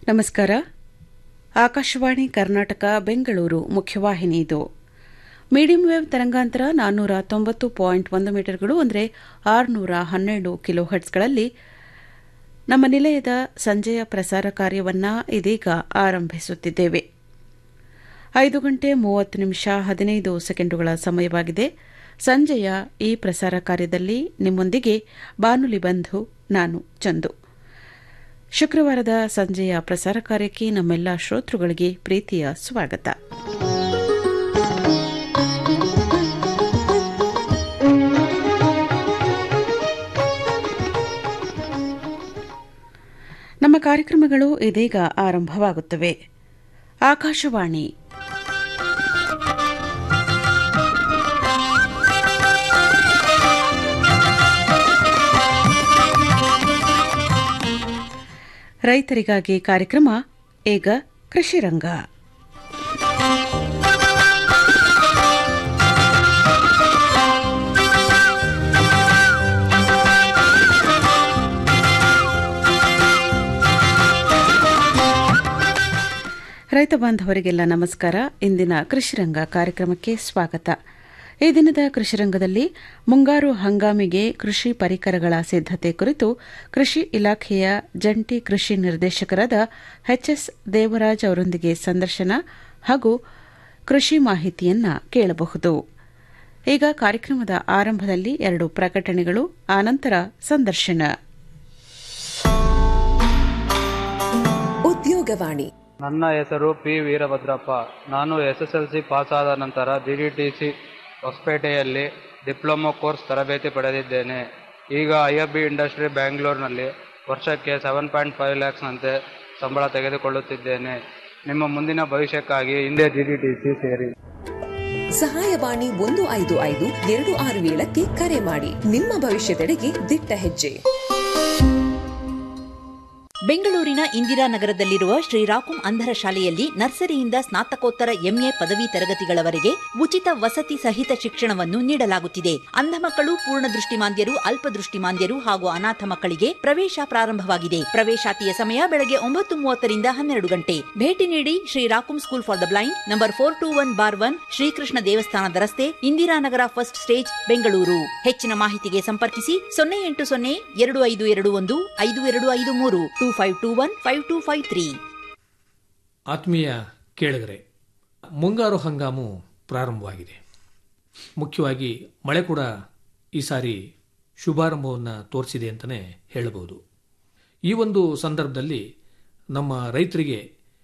ನಮಸ್ಕಾರ ಆಕಾಶವಾಣಿ ಕರ್ನಾಟಕ ಬೆಂಗಳೂರು ಮುಖ್ಯವಾಹಿನಿ ಇದು medium wave ತರಂಗಾಂತರ ನಾನ್ನೂರ ತೊಂಬತ್ತು ಪಾಯಿಂಟ್ ಒಂದು ಮೀಟರ್ಗಳು ಅಂದರೆ ಆರುನೂರ ಹನ್ನೆರಡು ಕಿಲೋ ಹರ್ಟ್ಸ್ಗಳಲ್ಲಿ ನಮ್ಮ ನಿಲಯದ ಸಂಜೆಯ ಪ್ರಸಾರ ಕಾರ್ಯವನ್ನು ಇದೀಗ ಆರಂಭಿಸುತ್ತಿದ್ದೇವೆ ಐದು ಗಂಟೆ ಮೂವತ್ತು ನಿಮಿಷ ಹದಿನೈದು ಸೆಕೆಂಡುಗಳ ಸಮಯವಾಗಿದೆ ಸಂಜೆಯ ಈ ಪ್ರಸಾರ ಕಾರ್ಯದಲ್ಲಿ ನಿಮ್ಮೊಂದಿಗೆ ಬಾನುಲಿ ಬಂಧು ನಾನು ಚಂದು ಶುಕ್ರವಾರದ ಸಂಜೆಯ ಪ್ರಸಾರ ಕಾರ್ಯಕ್ಕೆ ನಮ್ಮೆಲ್ಲ ಶ್ರೋತೃಗಳಿಗೆ ಪ್ರೀತಿಯ ಸ್ವಾಗತ ನಮ್ಮ ಕಾರ್ಯಕ್ರಮಗಳು ಇದೀಗ ಆರಂಭವಾಗುತ್ತವೆ ಆಕಾಶವಾಣಿ ರೈತರಿಗಾಗಿ ಕಾರ್ಯಕ್ರಮ ಈಗ ಕೃಷಿರಂಗ ರೈತ ಬಾಂಧವರಿಗೆಲ್ಲ ನಮಸ್ಕಾರ ಇಂದಿನ ಕೃಷಿರಂಗ ಕಾರ್ಯಕ್ರಮಕ್ಕೆ ಸ್ವಾಗತ ಈ ದಿನದ ಕೃಷಿರಂಗದಲ್ಲಿ ಮುಂಗಾರು ಹಂಗಾಮಿಗೆ ಕೃಷಿ ಪರಿಕರಗಳ ಸಿದ್ದತೆ ಕುರಿತು ಕೃಷಿ ಇಲಾಖೆಯ ಜಂಟಿ ಕೃಷಿ ನಿರ್ದೇಶಕರಾದ ಎಚ್ಎಸ್ ದೇವರಾಜ್ ಅವರೊಂದಿಗೆ ಸಂದರ್ಶನ ಹಾಗೂ ಕೃಷಿ ಮಾಹಿತಿಯನ್ನ ಕೇಳಬಹುದು ಈಗ ಕಾರ್ಯಕ್ರಮದ ಆರಂಭದಲ್ಲಿ ಎರಡು ಪ್ರಕಟಣೆಗಳು ಆನಂತರ ಸಂದರ್ಶನ ಉದ್ಯೋಗವಾಣಿ ನನ್ನ ಹೆಸರು ಪಿ ವೀರಭದ್ರಪ್ಪ ನಾನು ಎಸ್ ಎಸ್ ಎಲ್ ಸಿ ಪಾಸಾದ ನಂತರ ಡಿ ಡಿ ಟಿ ಸಿ ಹೊಸಪೇಟೆಯಲ್ಲಿ ಡಿಪ್ಲೊಮೊ ಕೋರ್ಸ್ ತರಬೇತಿ ಪಡೆದಿದ್ದೇನೆ ಈಗ ಐ ಎಫ್ ಬಿ ಇಂಡಸ್ಟ್ರಿ ಬ್ಯಾಂಗ್ಳೂರಿನಲ್ಲಿ ವರ್ಷಕ್ಕೆ ಸೆವೆನ್ ಪಾಯಿಂಟ್ ಫೈವ್ ಲ್ಯಾಕ್ಸ್ನಂತೆ ಸಂಬಳ ತೆಗೆದುಕೊಳ್ಳುತ್ತಿದ್ದೇನೆ ನಿಮ್ಮ ಮುಂದಿನ ಭವಿಷ್ಯಕ್ಕಾಗಿ ಹಿಂದೆ ಡಿ ಡಿ ಟಿ ಸಿ ಸೇರಿ ಸಹಾಯವಾಣಿ ಒಂದು ಐದು ಐದು ಎರಡು ಆರು ಏಳಕ್ಕೆ ಕರೆ ಮಾಡಿ ನಿಮ್ಮ ಭವಿಷ್ಯದೆಡೆಗೆ ದಿಟ್ಟ ಹೆಜ್ಜೆ ಬೆಂಗಳೂರಿನ ಇಂದಿರಾನಗರದಲ್ಲಿರುವ ಶ್ರೀರಾಕುಂ ಅಂಧರ ಶಾಲೆಯಲ್ಲಿ ನರ್ಸರಿಯಿಂದ ಸ್ನಾತಕೋತ್ತರ ಎಂಎ ಪದವಿ ತರಗತಿಗಳವರೆಗೆ ಉಚಿತ ವಸತಿ ಸಹಿತ ಶಿಕ್ಷಣವನ್ನು ನೀಡಲಾಗುತ್ತಿದೆ ಅಂಧ ಮಕ್ಕಳು ಪೂರ್ಣ ದೃಷ್ಟಿಮಾಂದ್ಯರು ಅಲ್ಪದೃಷ್ಟಿಮಾಂದ್ಯರು ಹಾಗೂ ಅನಾಥ ಮಕ್ಕಳಿಗೆ ಪ್ರವೇಶ ಪ್ರಾರಂಭವಾಗಿದೆ ಪ್ರವೇಶಾತಿಯ ಸಮಯ ಬೆಳಗ್ಗೆ ಒಂಬತ್ತು ಮೂವತ್ತರಿಂದ ಹನ್ನೆರಡು ಗಂಟೆ ಭೇಟಿ ನೀಡಿ ಶ್ರೀರಾಕುಂ school for the blind number four two one bar one Shrikrishna ದೇವಸ್ಥಾನದ ರಸ್ತೆ ಇಂದಿರಾನಗರ ಫಸ್ಟ್ ಸ್ಟೇಜ್ ಬೆಂಗಳೂರು ಹೆಚ್ಚಿನ ಮಾಹಿತಿಗೆ ಸಂಪರ್ಕಿಸಿ ಸೊನ್ನೆ ಎಂಟು ಸೊನ್ನೆ ಎರಡು ಐದು ಎರಡು ಒಂದು ಐದು ಎರಡು ಐದು ಮೂರು two five two one five two five three ಆತ್ಮೀಯ ಕೇಳಿದರೆ ಮುಂಗಾರು ಹಂಗಾಮು ಪ್ರಾರಂಭವಾಗಿದೆ ಮುಖ್ಯವಾಗಿ ಮಳೆ ಕೂಡ ಈ ಸಾರಿ ಶುಭಾರಂಭವನ್ನು ತೋರಿಸಿದೆ ಅಂತಲೇ ಹೇಳಬಹುದು ಈ ಒಂದು ಸಂದರ್ಭದಲ್ಲಿ ನಮ್ಮ ರೈತರಿಗೆ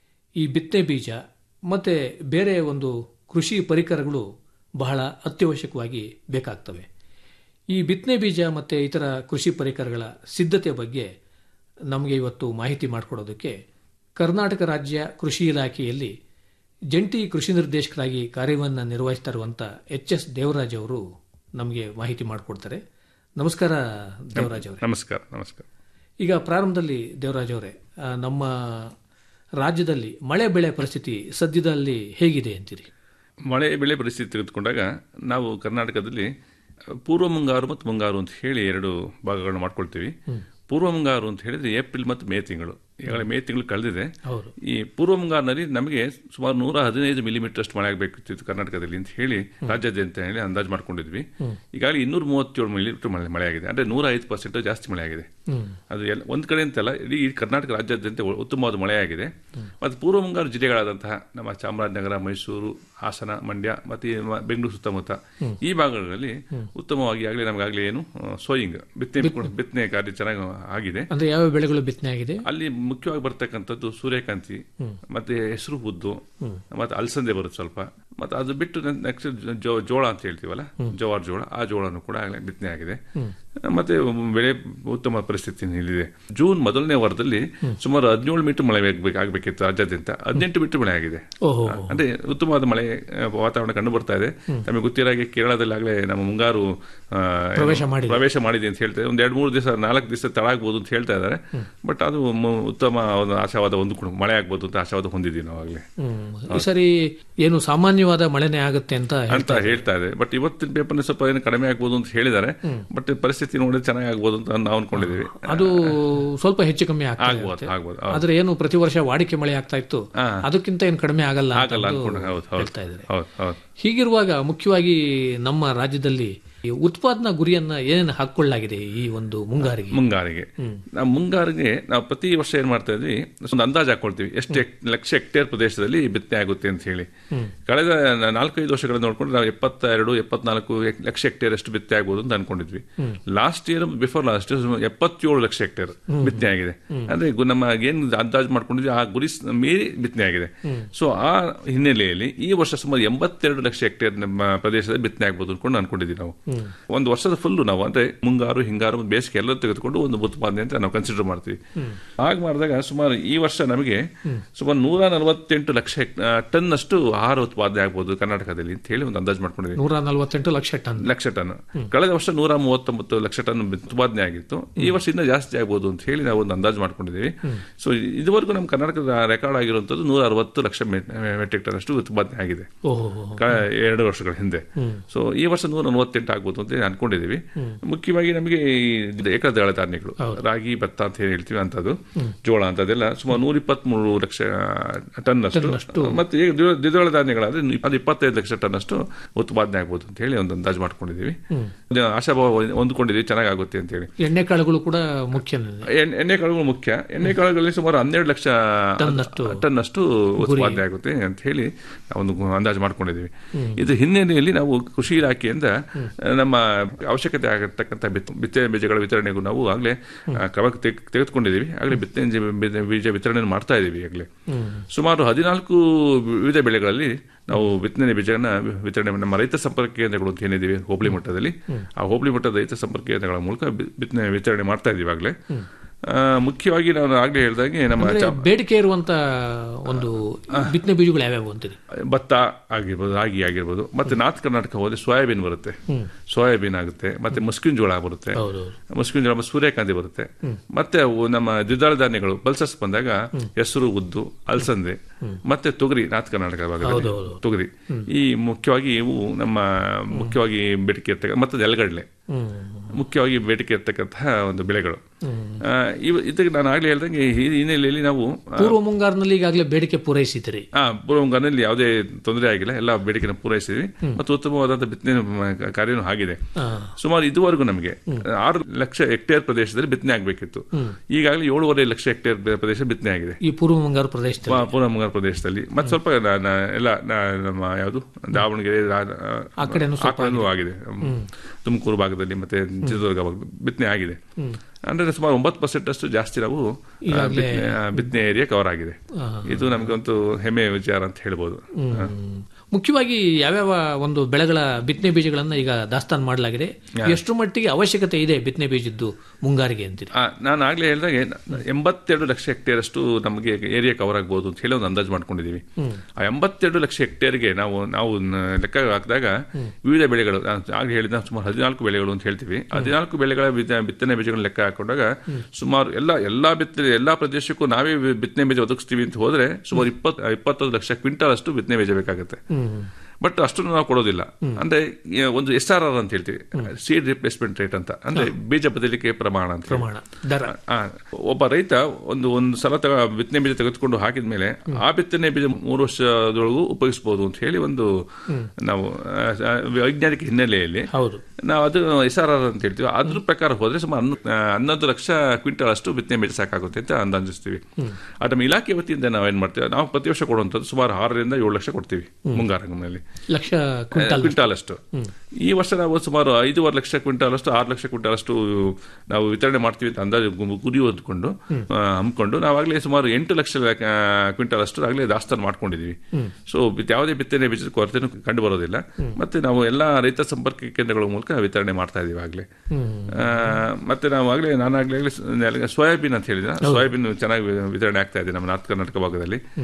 ಈ ಬಿತ್ತನೆ ಬೀಜ ಮತ್ತು ಬೇರೆ ಒಂದು ಕೃಷಿ ಪರಿಕರಗಳು ಬಹಳ ಅತ್ಯವಶ್ಯಕವಾಗಿ ಬೇಕಾಗ್ತವೆ ಈ ಬಿತ್ತನೆ ಬೀಜ ಮತ್ತು ಇತರ ಕೃಷಿ ಪರಿಕರಗಳ ಸಿದ್ಧತೆ ಬಗ್ಗೆ ನಮಗೆ ಇವತ್ತು ಮಾಹಿತಿ ಮಾಡಿಕೊಡೋದಕ್ಕೆ ಕರ್ನಾಟಕ ರಾಜ್ಯ ಕೃಷಿ ಇಲಾಖೆಯಲ್ಲಿ ಜಂಟಿ ಕೃಷಿ ನಿರ್ದೇಶಕರಾಗಿ ಕಾರ್ಯವನ್ನು ನಿರ್ವಹಿಸ್ತಾ ಇರುವಂಥ ಎಚ್ ಎಸ್ ದೇವರಾಜ್ ಅವರು ನಮಗೆ ಮಾಹಿತಿ ಮಾಡಿಕೊಡ್ತಾರೆ ನಮಸ್ಕಾರ ದೇವರಾಜ್ ಅವರೇ ನಮಸ್ಕಾರ ನಮಸ್ಕಾರ ಈಗ ಪ್ರಾರಂಭದಲ್ಲಿ ದೇವರಾಜ್ ಅವರೇ ಆ, ನಮ್ಮ ರಾಜ್ಯದಲ್ಲಿ ಮಳೆ ಬೆಳೆ ಪರಿಸ್ಥಿತಿ ಸದ್ಯದಲ್ಲಿ ಹೇಗಿದೆ ಅಂತೀರಿ ಮಳೆ ಬೆಳೆ ಪರಿಸ್ಥಿತಿ ತೆಗೆದುಕೊಂಡಾಗ ನಾವು ಕರ್ನಾಟಕದಲ್ಲಿ ಪೂರ್ವ ಮುಂಗಾರು ಮತ್ತು ಮುಂಗಾರು ಅಂತ ಹೇಳಿ ಎರಡು ಭಾಗಗಳನ್ನು ಮಾಡ್ಕೊಳ್ತೀವಿ ಪೂರ್ವ ಮುಂಗಾರು ಅಂತ ಹೇಳಿದ್ರೆ ಏಪ್ರಿಲ್ ಮತ್ತು ಮೇ ತಿಂಗಳು ಈಗಾಗಲೇ ಮೇ ತಿಂಗಳು ಕಳೆದಿದೆ ಹೌದು ಈ ಪೂರ್ವ ಮುಂಗಾರಿನಲ್ಲಿ ನಮಗೆ ಸುಮಾರು ನೂರ ಹದಿನೈದು ಮಿಲಿಮೀಟರ್ ಅಷ್ಟು ಮಳೆ ಆಗಬೇಕಿತ್ತು ಕರ್ನಾಟಕದಲ್ಲಿ ಅಂತ ಹೇಳಿ ರಾಜ್ಯಾದ್ಯಂತ ಹೇಳಿ ಅಂದಾಜು ಮಾಡ್ಕೊಂಡಿದ್ವಿ ಈಗಾಗಲೇ ಇನ್ನೂರ ಮೂವತ್ತೇಳು ಮಿಲಿಮೀಟರ್ ಮಳೆ ಮಳೆ ಆಗಿದೆ ಅಂದ್ರೆ ನೂರ ಐದು ಪರ್ಸೆಂಟ್ ಜಾಸ್ತಿ ಮಳೆ ಆಗಿದೆ ಅದು ಎಲ್ಲ ಒಂದ್ ಕಡೆ ಅಂತಲ್ಲ ಇಡೀ ಕರ್ನಾಟಕ ರಾಜ್ಯಾದ್ಯಂತ ಉತ್ತಮವಾದ ಮಳೆ ಆಗಿದೆ ಮತ್ತು ಪೂರ್ವ ಮುಂಗಾರು ಜಿಲ್ಲೆಗಳಾದಂತಹ ನಮ್ಮ ಚಾಮರಾಜನಗರ ಮೈಸೂರು ಹಾಸನ ಮಂಡ್ಯ ಮತ್ತು ಈ ಮ- ಬೆಂಗಳೂರು ಸುತ್ತಮುತ್ತ ಈ ಭಾಗಗಳಲ್ಲಿ ಉತ್ತಮವಾಗಿ ಆಗಲೇ ನಮಗಾಗಲೇ ಏನು ಸೋಯಿಂಗ್ ಬಿತ್ತನೆ ಬಿತ್ತನೆ ಕಾರ್ಯ ಚೆನ್ನಾಗಿ ಆಗಿದೆ ಅಂದ್ರೆ ಯಾವ ಬೆಳೆಗಳು ಬಿತ್ತನೆ ಆಗಿದೆ ಅಲ್ಲಿ ಮುಖ್ಯವಾಗಿ ಬರ್ತಕ್ಕಂಥದ್ದು ಸೂರ್ಯಕಾಂತಿ ಮತ್ತೆ ಹೆಸರು ಉದ್ದು ಮತ್ತೆ ಅಲಸಂದೆ ಬರುತ್ತೆ ಸ್ವಲ್ಪ ಮತ್ತೆ ಅದು ಬಿಟ್ಟು ನೆಕ್ಸ್ಟ್ ಜೋಳ ಅಂತ ಹೇಳ್ತೀವಲ್ಲ ಜವಾರ್ ಜೋಳ ಆ ಜೋಳನು ಕೂಡ ಆಗಲೇ ಬಿತ್ತನೆ ಆಗಿದೆ ಮತ್ತೆ ಬೆಳೆ ಉತ್ತಮ ಪರಿಸ್ಥಿತಿ ನಿಲ್ಲಿದೆ ಜೂನ್ ಮೊದಲನೇ ವಾರದಲ್ಲಿ ಸುಮಾರು ಹದಿನೇಳು ಮೀಟರ್ ಮಳೆ ಆಗ್ಬೇಕು- ಆಗ್ಬೇಕಿತ್ತು ರಾಜ್ಯಾದ್ಯಂತ ಹದಿನೆಂಟು ಮೀಟರ್ ಮಳೆ ಆಗಿದೆ ಓಹೋ ಅಂದ್ರೆ ಉತ್ತಮವಾದ ಮಳೆ ಆ, ವಾತಾವರಣ ಕಂಡು ಬರ್ತಾ ಇದೆ ನಮಗೆ ಗೊತ್ತಿರೋ ಹಾಗೆ ಕೇರಳದಲ್ಲಿ ಆಗಲೇ ನಮ್ಮ ಮುಂಗಾರು ಆ, ಏನು, ಪ್ರವೇಶ ಮಾಡಿದೆ. ಪ್ರವೇಶ ಮಾಡಿದೆ ಅಂತ ಹೇಳ್ತಾರೆ ಒಂದ್ ಎರಡು ಮೂರು ದಿವಸ ನಾಲ್ಕು ದಿವಸ ತಡ ಆಗ್ಬೋದು ಅಂತ ಹೇಳ್ತಾ ಇದ್ದಾರೆ ಬಟ್ ಅದು ಮು- ಉತ್ತಮ ಒಂದು ಆಶಾವಾದ ಒಂದು ಮಳೆ ಆಗ್ಬೋದು ಅಂತ ಆಶಾವಾದ ಹೊಂದಿದ್ದೀವಿ ನಾವು ಆಗಲೇ ಹ್ಮ್. ಈ ಸರಿ ಏನು ಸಾಮಾನ್ಯವಾಗಿ ಸಾಮಾನ್ಯವಾದ ಮಳೆನೇ ಆಗುತ್ತೆ ಅಂತ ಅಂತ ಹೇಳ್ತಾ ಇದೆ ಬಟ್ ಇವತ್ತಿನ ಪೇಪರ್ ಸ್ವಲ್ಪ ಏನು ಕಡಿಮೆ ಆಗ್ಬೋದು ಅಂತ ಹೇಳಿದ್ದಾರೆ ಬಟ್ ಪರಿಸ್ಥಿತಿ ನೋಡಿದ್ರೆ ಚೆನ್ನಾಗಿ ಆಗ್ಬೋದು ಅಂತ ನಾವು ಅನ್ಕೊಂಡಿದೀವಿ ಅದು ಸ್ವಲ್ಪ ಹೆಚ್ಚು ಕಮ್ಮಿ ಆಗ್ತಾ ಆಗ್ಬೋದು ಇರುತ್ತೆ. ಆಗ್ಬೋದು ಹೌದು. ಆದ್ರೆ ಏನು ಪ್ರತಿ ವರ್ಷ ವಾಡಿಕೆ ಮಳೆ ಆಗ್ತಾ ಇತ್ತು ಅದಕ್ಕಿಂತ ಏನು ಕಡಿಮೆ ಆಗಲ್ಲ ಅಂತ ಆಗಲ್ಲ ಅಂದು ಅನ್ಕೊಂಡು ಹೌದು ಹೌದು ಹೇಳ್ತಾ ಇದ್ದಾರೆ ಹೌದು ಹೌದು ಹೀಗಿರುವಾಗ ಮುಖ್ಯವಾಗಿ ನಮ್ಮ ರಾಜ್ಯದಲ್ಲಿ ಈ ಉತ್ಪಾದನಾ ಗುರಿಯನ್ನ ಏನೇನು ಹಾಕೊಳ್ಳಲಾಗಿದೆ ಈ ಒಂದು ಮುಂಗಾರಿಗೆ ಮುಂಗಾರಿಗೆ ನಾವು ಮುಂಗಾರಿಗೆ ನಾವು ಪ್ರತಿ ವರ್ಷ ಏನ್ ಮಾಡ್ತಾ ಇದ್ವಿ ಒಂದು ಅಂದಾಜು ಹಾಕೊಳ್ತೀವಿ ಎಷ್ಟು ಹೆಕ್- ಲಕ್ಷ ಹೆಕ್ಟೇರ್ ಪ್ರದೇಶದಲ್ಲಿ ಬಿತ್ತನೆ ಆಗುತ್ತೆ ಅಂತ ಹೇಳಿ ಕಳೆದ ನ- ನಾಲ್ಕೈದು ವರ್ಷಗಳ ನೋಡ್ಕೊಂಡು ನಾವು ಎಪ್ಪತ್ತೆರಡು ಎಪ್ಪತ್ನಾಲ್ಕು ಹೆಕ್- ಲಕ್ಷ ಹೆಕ್ಟೇರ್ ಅಷ್ಟು ಬಿತ್ತನೆ ಆಗ್ಬೋದು ಅಂತ ಅನ್ಕೊಂಡಿದ್ವಿ ಲಾಸ್ಟ್ ಇಯರ್ ಬಿಫೋರ್ ಲಾಸ್ಟ್ ಎಪ್ಪತ್ತೇಳು ಲಕ್ಷ ಹೆಕ್ಟೇರ್ ಬಿತ್ತನೆ ಆಗಿದೆ ಅಂದ್ರೆ ಗು- ನಮ್ಮ ಏನ್ ಅಂದಾಜು ಮಾಡ್ಕೊಂಡಿದ್ವಿ ಆ ಗುರಿ ಸ್- ಮೀರಿ ಬಿತ್ತನೆ ಆಗಿದೆ ಸೊ ಆ ಹಿನ್ನೆಲೆಯಲ್ಲಿ ಈ ವರ್ಷ ಸುಮಾರು ಎಂಬತ್ತೆರಡು ಲಕ್ಷ ಹೆಕ್ಟೇರ್ ನಮ್ಮ ಪ್ರದೇಶದಲ್ಲಿ ಬಿತ್ತನೆ ಆಗ್ಬೋದು ಅನ್ಕೊಂಡು ಅನ್ಕೊಂಡಿದ್ವಿ ನಾವು ಒಂದು ವರ್ಷದ ಫುಲ್ಲು ನಾವು ಅಂದ್ರೆ ಮುಂಗಾರು ಹಿಂಗಾರು ಮತ್ತು ಬೇಸಿಗೆ ಎಲ್ಲ ತೆಗೆದುಕೊಂಡು ಒಂದು ಉತ್ಪಾದನೆ ಅಂತ ನಾವು ಕನ್ಸಿಡರ್ ಮಾಡ್ತೀವಿ ಹಾಗೆ ಮಾಡಿದಾಗ ಸುಮಾರು ಈ ವರ್ಷ ನಮಗೆ ಸುಮಾರು ನೂರ ನಲವತ್ತೆಂಟು ಲಕ್ಷ ಹೆಕ್- ಆ, ಟನ್ ಅಷ್ಟು ಆಹಾರ ಉತ್ಪಾದನೆ ಆಗ್ಬೋದು ಕರ್ನಾಟಕದಲ್ಲಿ ಅಂತ ಹೇಳಿ ಒಂದು ಅಂದಾಜು ಮಾಡ್ಕೊಂಡಿದ್ವಿ ನೂರ ನಲವತ್ತೆಂಟು ಲಕ್ಷ ಟನ್ ಲಕ್ಷ ಟನ್ ಕಳೆದ ವರ್ಷ ನೂರ ಮೂವತ್ತೊಂಬತ್ತು ಲಕ್ಷ ಟನ್ ಉತ್ಪಾದನೆ ಆಗಿತ್ತು ಈ ವರ್ಷ ಇನ್ನೂ ಜಾಸ್ತಿ ಆಗ್ಬೋದು ಅಂತ ಹೇಳಿ ನಾವು ಒಂದು ಅಂದಾಜು ಮಾಡ್ಕೊಂಡಿದ್ದೀವಿ ಸೊ ಇದುವರೆಗೂ ನಮ್ಮ ಕರ್ನಾಟಕದ ರೆಕಾರ್ಡ್ ಆಗಿರುವಂತದ್ದು ನೂರ ಅರವತ್ತು ಲಕ್ಷ ಮೆಟ್ರಿಕ್ ಟನ್ ಅಷ್ಟು ಉತ್ಪಾದನೆ ಆಗಿದೆ ಓಹೋ ಕ- ಎರಡು ವರ್ಷಗಳ ಹಿಂದೆ ಸೊ ಈ ವರ್ಷ ನೂರ ನಲವತ್ತೆಂಟು ಆಗ್ಬೋದು ಅಂತ ಅನ್ಕೊಂಡಿದೀವಿ ಮುಖ್ಯವಾಗಿ ನಮಗೆ ಈ ಏಕದಳ ಧಾನ್ಯಗಳು ರಾಗಿ ಭತ್ತ ಅಂತ ಏನ್ ಹೇಳ್ತೀವಿ ಅಂತದ್ದು ಜೋಳ ಅಂತದೆಲ್ಲ ಸುಮಾರು ನೂರ ಇಪ್ಪತ್ಮೂರು ಲಕ್ಷ ಟನ್ ಅಷ್ಟು ಮತ್ತೆ ಈಗ ದ್ವಿದಳ- ದ್ವಿದಳ ಧಾನ್ಯಗಳಾದ್ರೆ ಅದು ಇಪ್ಪತ್ತೈದು ಲಕ್ಷ ಟನ್ ಅಷ್ಟು ಉತ್ಪಾದನೆ ಆಗ್ಬೋದು ಅಂತ ಹೇಳಿ ಒಂದು ಅಂದಾಜು ಮಾಡ್ಕೊಂಡಿದೀವಿ ಇದು ಆಶಾಭಾವ ಹೊಂದ್ಕೊಂಡಿದೀವಿ ಚೆನ್ನಾಗುತ್ತೆ ಅಂತ ಹೇಳಿ ಎಣ್ಣೆ ಕಾಳುಗಳು ಕೂಡ ಮುಖ್ಯ ಎಣ್ಣೆ ಎಣ್ಣೆ ಕಾಳುಗಳು ಮುಖ್ಯ ಎಣ್ಣೆ ಕಾಳುಗಳಲ್ಲಿ ಸುಮಾರು ಹನ್ನೆರಡು ಲಕ್ಷ ಟನ್ನಷ್ಟು ಟನ್ನಷ್ಟು ಉತ್ಪಾದನೆ ಆಗುತ್ತೆ ಅಂತ ಹೇಳಿ ಒಂದು ಅಂದಾಜು ಮಾಡ್ಕೊಂಡಿದ್ದೀವಿ ಇದು ಹಿನ್ನೆಲೆಯಲ್ಲಿ ನಾವು ಕೃಷಿ ಇಲಾಖೆಯಿಂದ ಆ, ನಮ್ಮ ಅವಶ್ಯಕತೆ ಆಗಿರ್ತಕ್ಕಂಥ ಬಿತ್- ಬಿತ್ತನೆ ಬೀಜಗಳ ವಿತರಣೆಗೂ ನಾವು ಆಗಲೇ ಕ್ರಮ ತೆಗ್- ತೆಗೆದುಕೊಂಡಿದ್ದೀವಿ ಆಗಲೇ ಬಿತ್ತನೆ ಜಿ- ಬೀಜ- ಬೀಜ ವಿತರಣೆ ಮಾಡ್ತಾ ಇದ್ದೀವಿ ಆಗಲೇ ಸುಮಾರು ಹದಿನಾಲ್ಕು ವಿವಿಧ ಬೆಳೆಗಳಲ್ಲಿ ನಾವು ಬಿತ್ತನೆ ಬೀಜಗಳನ್ನ ವಿತರಣೆ ನಮ್ಮ ರೈತ ಸಂಪರ್ಕ ಕೇಂದ್ರಗಳು ಅಂತ ಏನಿದ್ದೀವಿ ಹೋಬಳಿ ಮಟ್ಟದಲ್ಲಿ ಆ ಹೋಬಳಿ ಮಟ್ಟದ ರೈತ ಸಂಪರ್ಕ ಕೇಂದ್ರಗಳ ಮೂಲಕ ಬಿ- ಬಿತ್ತನೆ ವಿತರಣೆ ಮಾಡ್ತಾ ಇದ್ದೀವಿ ಆಗಲೇ ಮುಖ್ಯವಾಗಿ ನಾನು ಆಗ್ಲೇ ಹೇಳ್ದಾಗೆ ನಮ್ಮ ಅಂದ್ರೆ ಚ- ಬೇಡಿಕೆ ಇರುವಂತ ಒಂದು ಬಿತ್ತನೆ ಬೀಜಗಳು ಯಾವ್ಯಾವು ಅಂತೀರಿ ಭತ್ತ ಆಗಿರ್ಬೋದು ರಾಗಿ ಆಗಿರ್ಬೋದು ಮತ್ತೆ ನಾರ್ತ್ ಕರ್ನಾಟಕ ಹೋದ್ರೆ ಸೋಯಾಬೀನ್ ಬರುತ್ತೆ ಸೋಯಾಬೀನ್ ಆಗುತ್ತೆ ಮತ್ತೆ ಮುಸ್ಕಿನ್ ಜೋಳ ಬರುತ್ತೆ ಹೌದೌದು ಮುಸ್ಕಿನ್ ಜೋಳ ಮತ್ತೆ ಸೂರ್ಯಕಾಂತಿ ಬರುತ್ತೆ ಮತ್ತೆ ಅವು ನಮ್ಮ ದ್ವಿದಳ ಧಾನ್ಯಗಳು ಪಲ್ಸಸ್ ಬಂದಾಗ ಹೆಸರು ಉದ್ದು ಅಲಸಂದೆ ಮತ್ತೆ ತೊಗರಿ ನಾರ್ತ್ ಕರ್ನಾಟಕ ಭಾಗದಲ್ಲಿ ಹೌದೌದು. ತೊಗರಿ ಈ ಮುಖ್ಯವಾಗಿ ಇವು ನಮ್ಮ ಮುಖ್ಯವಾಗಿ ಬೇಡಿಕೆ ಇರ್ತಕ್ಕ ಮತ್ತೆ ನೆಲಗಡಲೆ ಮುಖ್ಯವಾಗಿ ಬೇಡಿಕೆ ಇರ್ತಕ್ಕಂತಹ ಒಂದು ಬೆಳೆಗಳು ಆ, ಇವ- ಇದಕ್ಕೆ ನಾನು ಆಗ್ಲೇ ಹೇಳ್ದಂಗೆ ಈ ಹಿನ್ನೆಲೆಯಲ್ಲಿ ನಾವು ಆ, ಪೂರ್ವ ಮುಂಗಾರಿನಲ್ಲಿ ಈಗಾಗಲೇ ಬೇಡಿಕೆ ಪೂರೈಸಿದ್ರಿ ಆ ಪೂರ್ವಂಗಾನಲ್ಲಿ ಯಾವುದೇ ತೊಂದರೆ ಆಗಿಲ್ಲ ಎಲ್ಲ ಬೇಡಿಕೆನ ಪೂರೈಸಿದ್ವಿ ಮತ್ತು ಉತ್ತಮವಾದಂತಹ ಬಿತ್ತನೆ ಮ- ಕಾರ್ಯನೂ ಆಗಿದೆ ಸುಮಾರು ಇದುವರೆಗೂ ನಮಗೆ ಆರು ಲಕ್ಷ ಹೆಕ್ಟೇರ್ ಪ್ರದೇಶದಲ್ಲಿ ಬಿತ್ತನೆ ಆಗಬೇಕಿತ್ತು ಈಗಾಗಲೇ ಏಳುವರೆ ಲಕ್ಷ ಹೆಕ್ಟೇರ್ ಪ್ರದೇಶ ಬಿತ್ತನೆ ಆಗಿದೆ ಈ ಪೂರ್ವ ಮುಂಗಾರು ಪ್ರದೇಶದಲ್ಲಿ ಪೂರ್ವ- ಪೂರ್ವ ಮುಂಗಾರು ಪ್ರದೇಶದಲ್ಲಿ ಮತ್ತೆ ಸ್ವಲ್ಪ ನ- ನ- ಎಲ್ಲ ನ- ನಮ್ಮ ಯಾವುದು ದಾವಣಗೆರೆ ರಾ- ಆ ಕಡೆನೂ ಆ ಕಡೆನೂ ಆಗಿದೆ ಹ್ಮ್. ತುಮಕೂರು ಭಾಗದಲ್ಲಿ ಮತ್ತೆ ಚಿತ್ರದುರ್ಗ ಭಾಗದಲ್ಲಿ ಬಿತ್ತನೆ ಆಗಿದೆ ಅಂದ್ರೆ ಸುಮಾರು ಒಂಬತ್ತು ಪರ್ಸೆಂಟ್ ಅಷ್ಟು ಜಾಸ್ತಿ ನಾವು ಆ, ಬಿತ್ತನೆ ಆ, ಬಿತ್ತನೆ ಏರಿಯಾ ಕವರ್ ಆಗಿದೆ ಇದು ನಮ್ಗೆ ಒಂದು ಹೆಮ್ಮೆ ವಿಚಾರ ಅಂತ ಹೇಳ್ಬೋದು ಮುಖ್ಯವಾಗಿ ಯಾವ್ಯಾವ ಒಂದು ಬೆಳೆಗಳ ಬಿತ್ತನೆ ಬೀಜಗಳನ್ನ ಈಗ ದಾಸ್ತಾನು ಮಾಡಲಾಗಿದೆ ಎಷ್ಟು ಮಟ್ಟಿಗೆ ಅವಶ್ಯಕತೆ ಇದೆ ಬಿತ್ತನೆ ಬೀಜದ್ದು ಮುಂಗಾರಿಗೆ ಅಂತೀರಿ ಆ, ನಾನು ಆಗ್ಲೇ ಹೇಳಿದಾಗೆ ಎಂಬತ್ತೆರಡು ಲಕ್ಷ ಹೆಕ್ಟೇರ್ ಅಷ್ಟು ನಮಗೆ ಏರಿಯಾ ಕವರ್ ಆಗ್ಬೋದು ಅಂತ ಹೇಳಿ ಒಂದು ಅಂದಾಜು ಮಾಡ್ಕೊಂಡಿದೀವಿ ಆ ಎಂಬತ್ತೆರಡು ಲಕ್ಷ ಹೆಕ್ಟೇರ್ಗೆ ನಾವು ನಾವು ನ- ಲೆಕ್ಕ ಹಾಕಿದಾಗ ವಿವಿಧ ಬೆಳೆಗಳು ನಾನು ಆಗ್ಲೇ ಹೇಳಿದ ಸುಮಾರು ಹದಿನಾಲ್ಕು ಬೆಳೆಗಳು ಅಂತ ಹೇಳ್ತೀವಿ ಹದಿನಾಲ್ಕು ಬೆಳೆಗಳ ಬಿತ್ತ- ಬಿತ್ತನೆ ಬೀಜಗಳನ್ನ ಲೆಕ್ಕ ಹಾಕೊಂಡಾಗ ಸುಮಾರು ಎಲ್ಲ ಎಲ್ಲಾ ಬಿತ್ತನೆ ಎಲ್ಲಾ ಪ್ರದೇಶಕ್ಕೂ ನಾವೇ ಬಿ- ಬಿತ್ತನೆ ಬೀಜ ಒದಗಿಸ್ತೀವಿ ಅಂತ ಹೋದ್ರೆ ಸುಮಾರು ಇಪ್ಪತ್ ಇಪ್ಪತ್ತೊಂದು ಲಕ್ಷ ಕ್ವಿಂಟಾಲ್ ಅಷ್ಟು ಬಿತ್ತನೆ ಬೀಜ ಬೇಕಾಗುತ್ತೆ ಬಟ್ ಅಷ್ಟನ್ನು ನಾವು ಕೊಡೋದಿಲ್ಲ ಅಂದ್ರೆ ಈ ಒಂದು ಎಸ್ ಆರ್ ಆರ್ ಅಂತ ಹೇಳ್ತೀವಿ ಸೀಡ್ ರಿಪ್ಲೇಸ್ಮೆಂಟ್ ರೇಟ್ ಅಂತ ಅಂದ್ರೆ ಬೀಜ ಬದಲಿಕೆ ಪ್ರಮಾಣ ಅಂತ ಹೇಳಿ. ಪ್ರಮಾಣ ದರ ಆ, ಒಬ್ಬ ರೈತ ಒಂದು ಒಂದು ಸಲ ತಗ ಬಿತ್ತನೆ ಬೀಜ ತೆಗೆದುಕೊಂಡು ಹಾಕಿದ ಮೇಲೆ ಆ ಬಿತ್ತನೆ ಬೀಜ ಮೂರು ವರ್ಷದೊಳಗೂ ಉಪಯೋಗಿಸಬಹುದು ಅಂತ ಹೇಳಿ ಒಂದು ನಾವು ಆ, ಆ, ವೈಜ್ಞಾನಿಕ ಹಿನ್ನೆಲೆಯಲ್ಲಿ ಹೌದು ನಾವು ಅದು ಎಸ್ ಆರ್ ಆರ್ ಅಂತ ಹೇಳ್ತೀವಿ ಅದ್ರ ಪ್ರಕಾರ ಹೋದ್ರೆ ಸುಮಾರು ಹನ್ನೊ- ಆ, ಹನ್ನೊಂದು ಲಕ್ಷ ಕ್ವಿಂಟಲ್ ಅಷ್ಟು ಬಿತ್ತನೆ ಬೀಜ ಸಾಕಾಗುತ್ತೆ ಅಂತ ಅಂದಾಜಿಸ್ತೀವಿ ಅದು ನಮ್ಮ ಇಲಾಖೆ ವತಿಯಿಂದ ನಾವು ಏನ್ ಮಾಡ್ತೀವಿ ನಾವು ಪ್ರತಿ ವರ್ಷ ಕೊಡುವಂಥದ್ದು ಸುಮಾರು ಆರರಿಂದ ಏಳು ಲಕ್ಷ ಕೊಡ್ತೀವಿ ಮುಂಗಾರಿನಲ್ಲಿ ಲಕ್ಷ ಕ್ವಿಂಟಲ್ ಕ್ವಿಂಟಾಲ್ ಅಷ್ಟು ಈ ವರ್ಷ ನಾವು ಸುಮಾರು ಐದೂವರೆ ಲಕ್ಷ ಕ್ವಿಂಟಾಲ್ ಅಷ್ಟು ಆರು ಲಕ್ಷ ಕ್ವಿಂಟಾಲ್ ಅಷ್ಟು ನಾವು ವಿತರಣೆ ಮಾಡ್ತೀವಿ ಅಂತ ಅಂದಾಜು ಗು- ಗುರಿ ಹೊಂದ್ಕೊಂಡು ಆ, ಹಮ್ಮಿಕೊಂಡು ನಾವಾಗಲೇ ಸುಮಾರು ಎಂಟು ಲಕ್ಷ ಆ, ಕ್ವಿಂಟಾಲ್ ಅಷ್ಟು ಆಗಲೇ ದಾಸ್ತಾನು ಮಾಡ್ಕೊಂಡಿದೀವಿ ಸೊ ಬಿತ್- ಯಾವುದೇ ಬಿತ್ತನೆ ಬೀಜದ ಕೊರತೆನೂ ಕಂಡು ಬರೋದಿಲ್ಲ ಮತ್ತೆ ನಾವು ಎಲ್ಲಾ ರೈತ ಸಂಪರ್ಕ ಕೇಂದ್ರಗಳ ಮೂಲಕ ವಿತರಣೆ ಮಾಡ್ತಾ ಇದೀವಿ ಆಗ್ಲೇ ಆ, ಮತ್ತೆ ನಾವು ಆಗ್ಲೇ ನಾನಾಗ್ಲೇ ಸೋಯಾಬೀನ್ ಅಂತ ಹೇಳಿದ ಸೋಯಾಬೀನ್ ಚೆನ್ನಾಗಿ ವಿ- ವಿತರಣೆ ಆಗ್ತಾ ಇದೆ ನಮ್ಮ ನಾರ್ತ್ ಕರ್ನಾಟಕ ಭಾಗದಲ್ಲಿ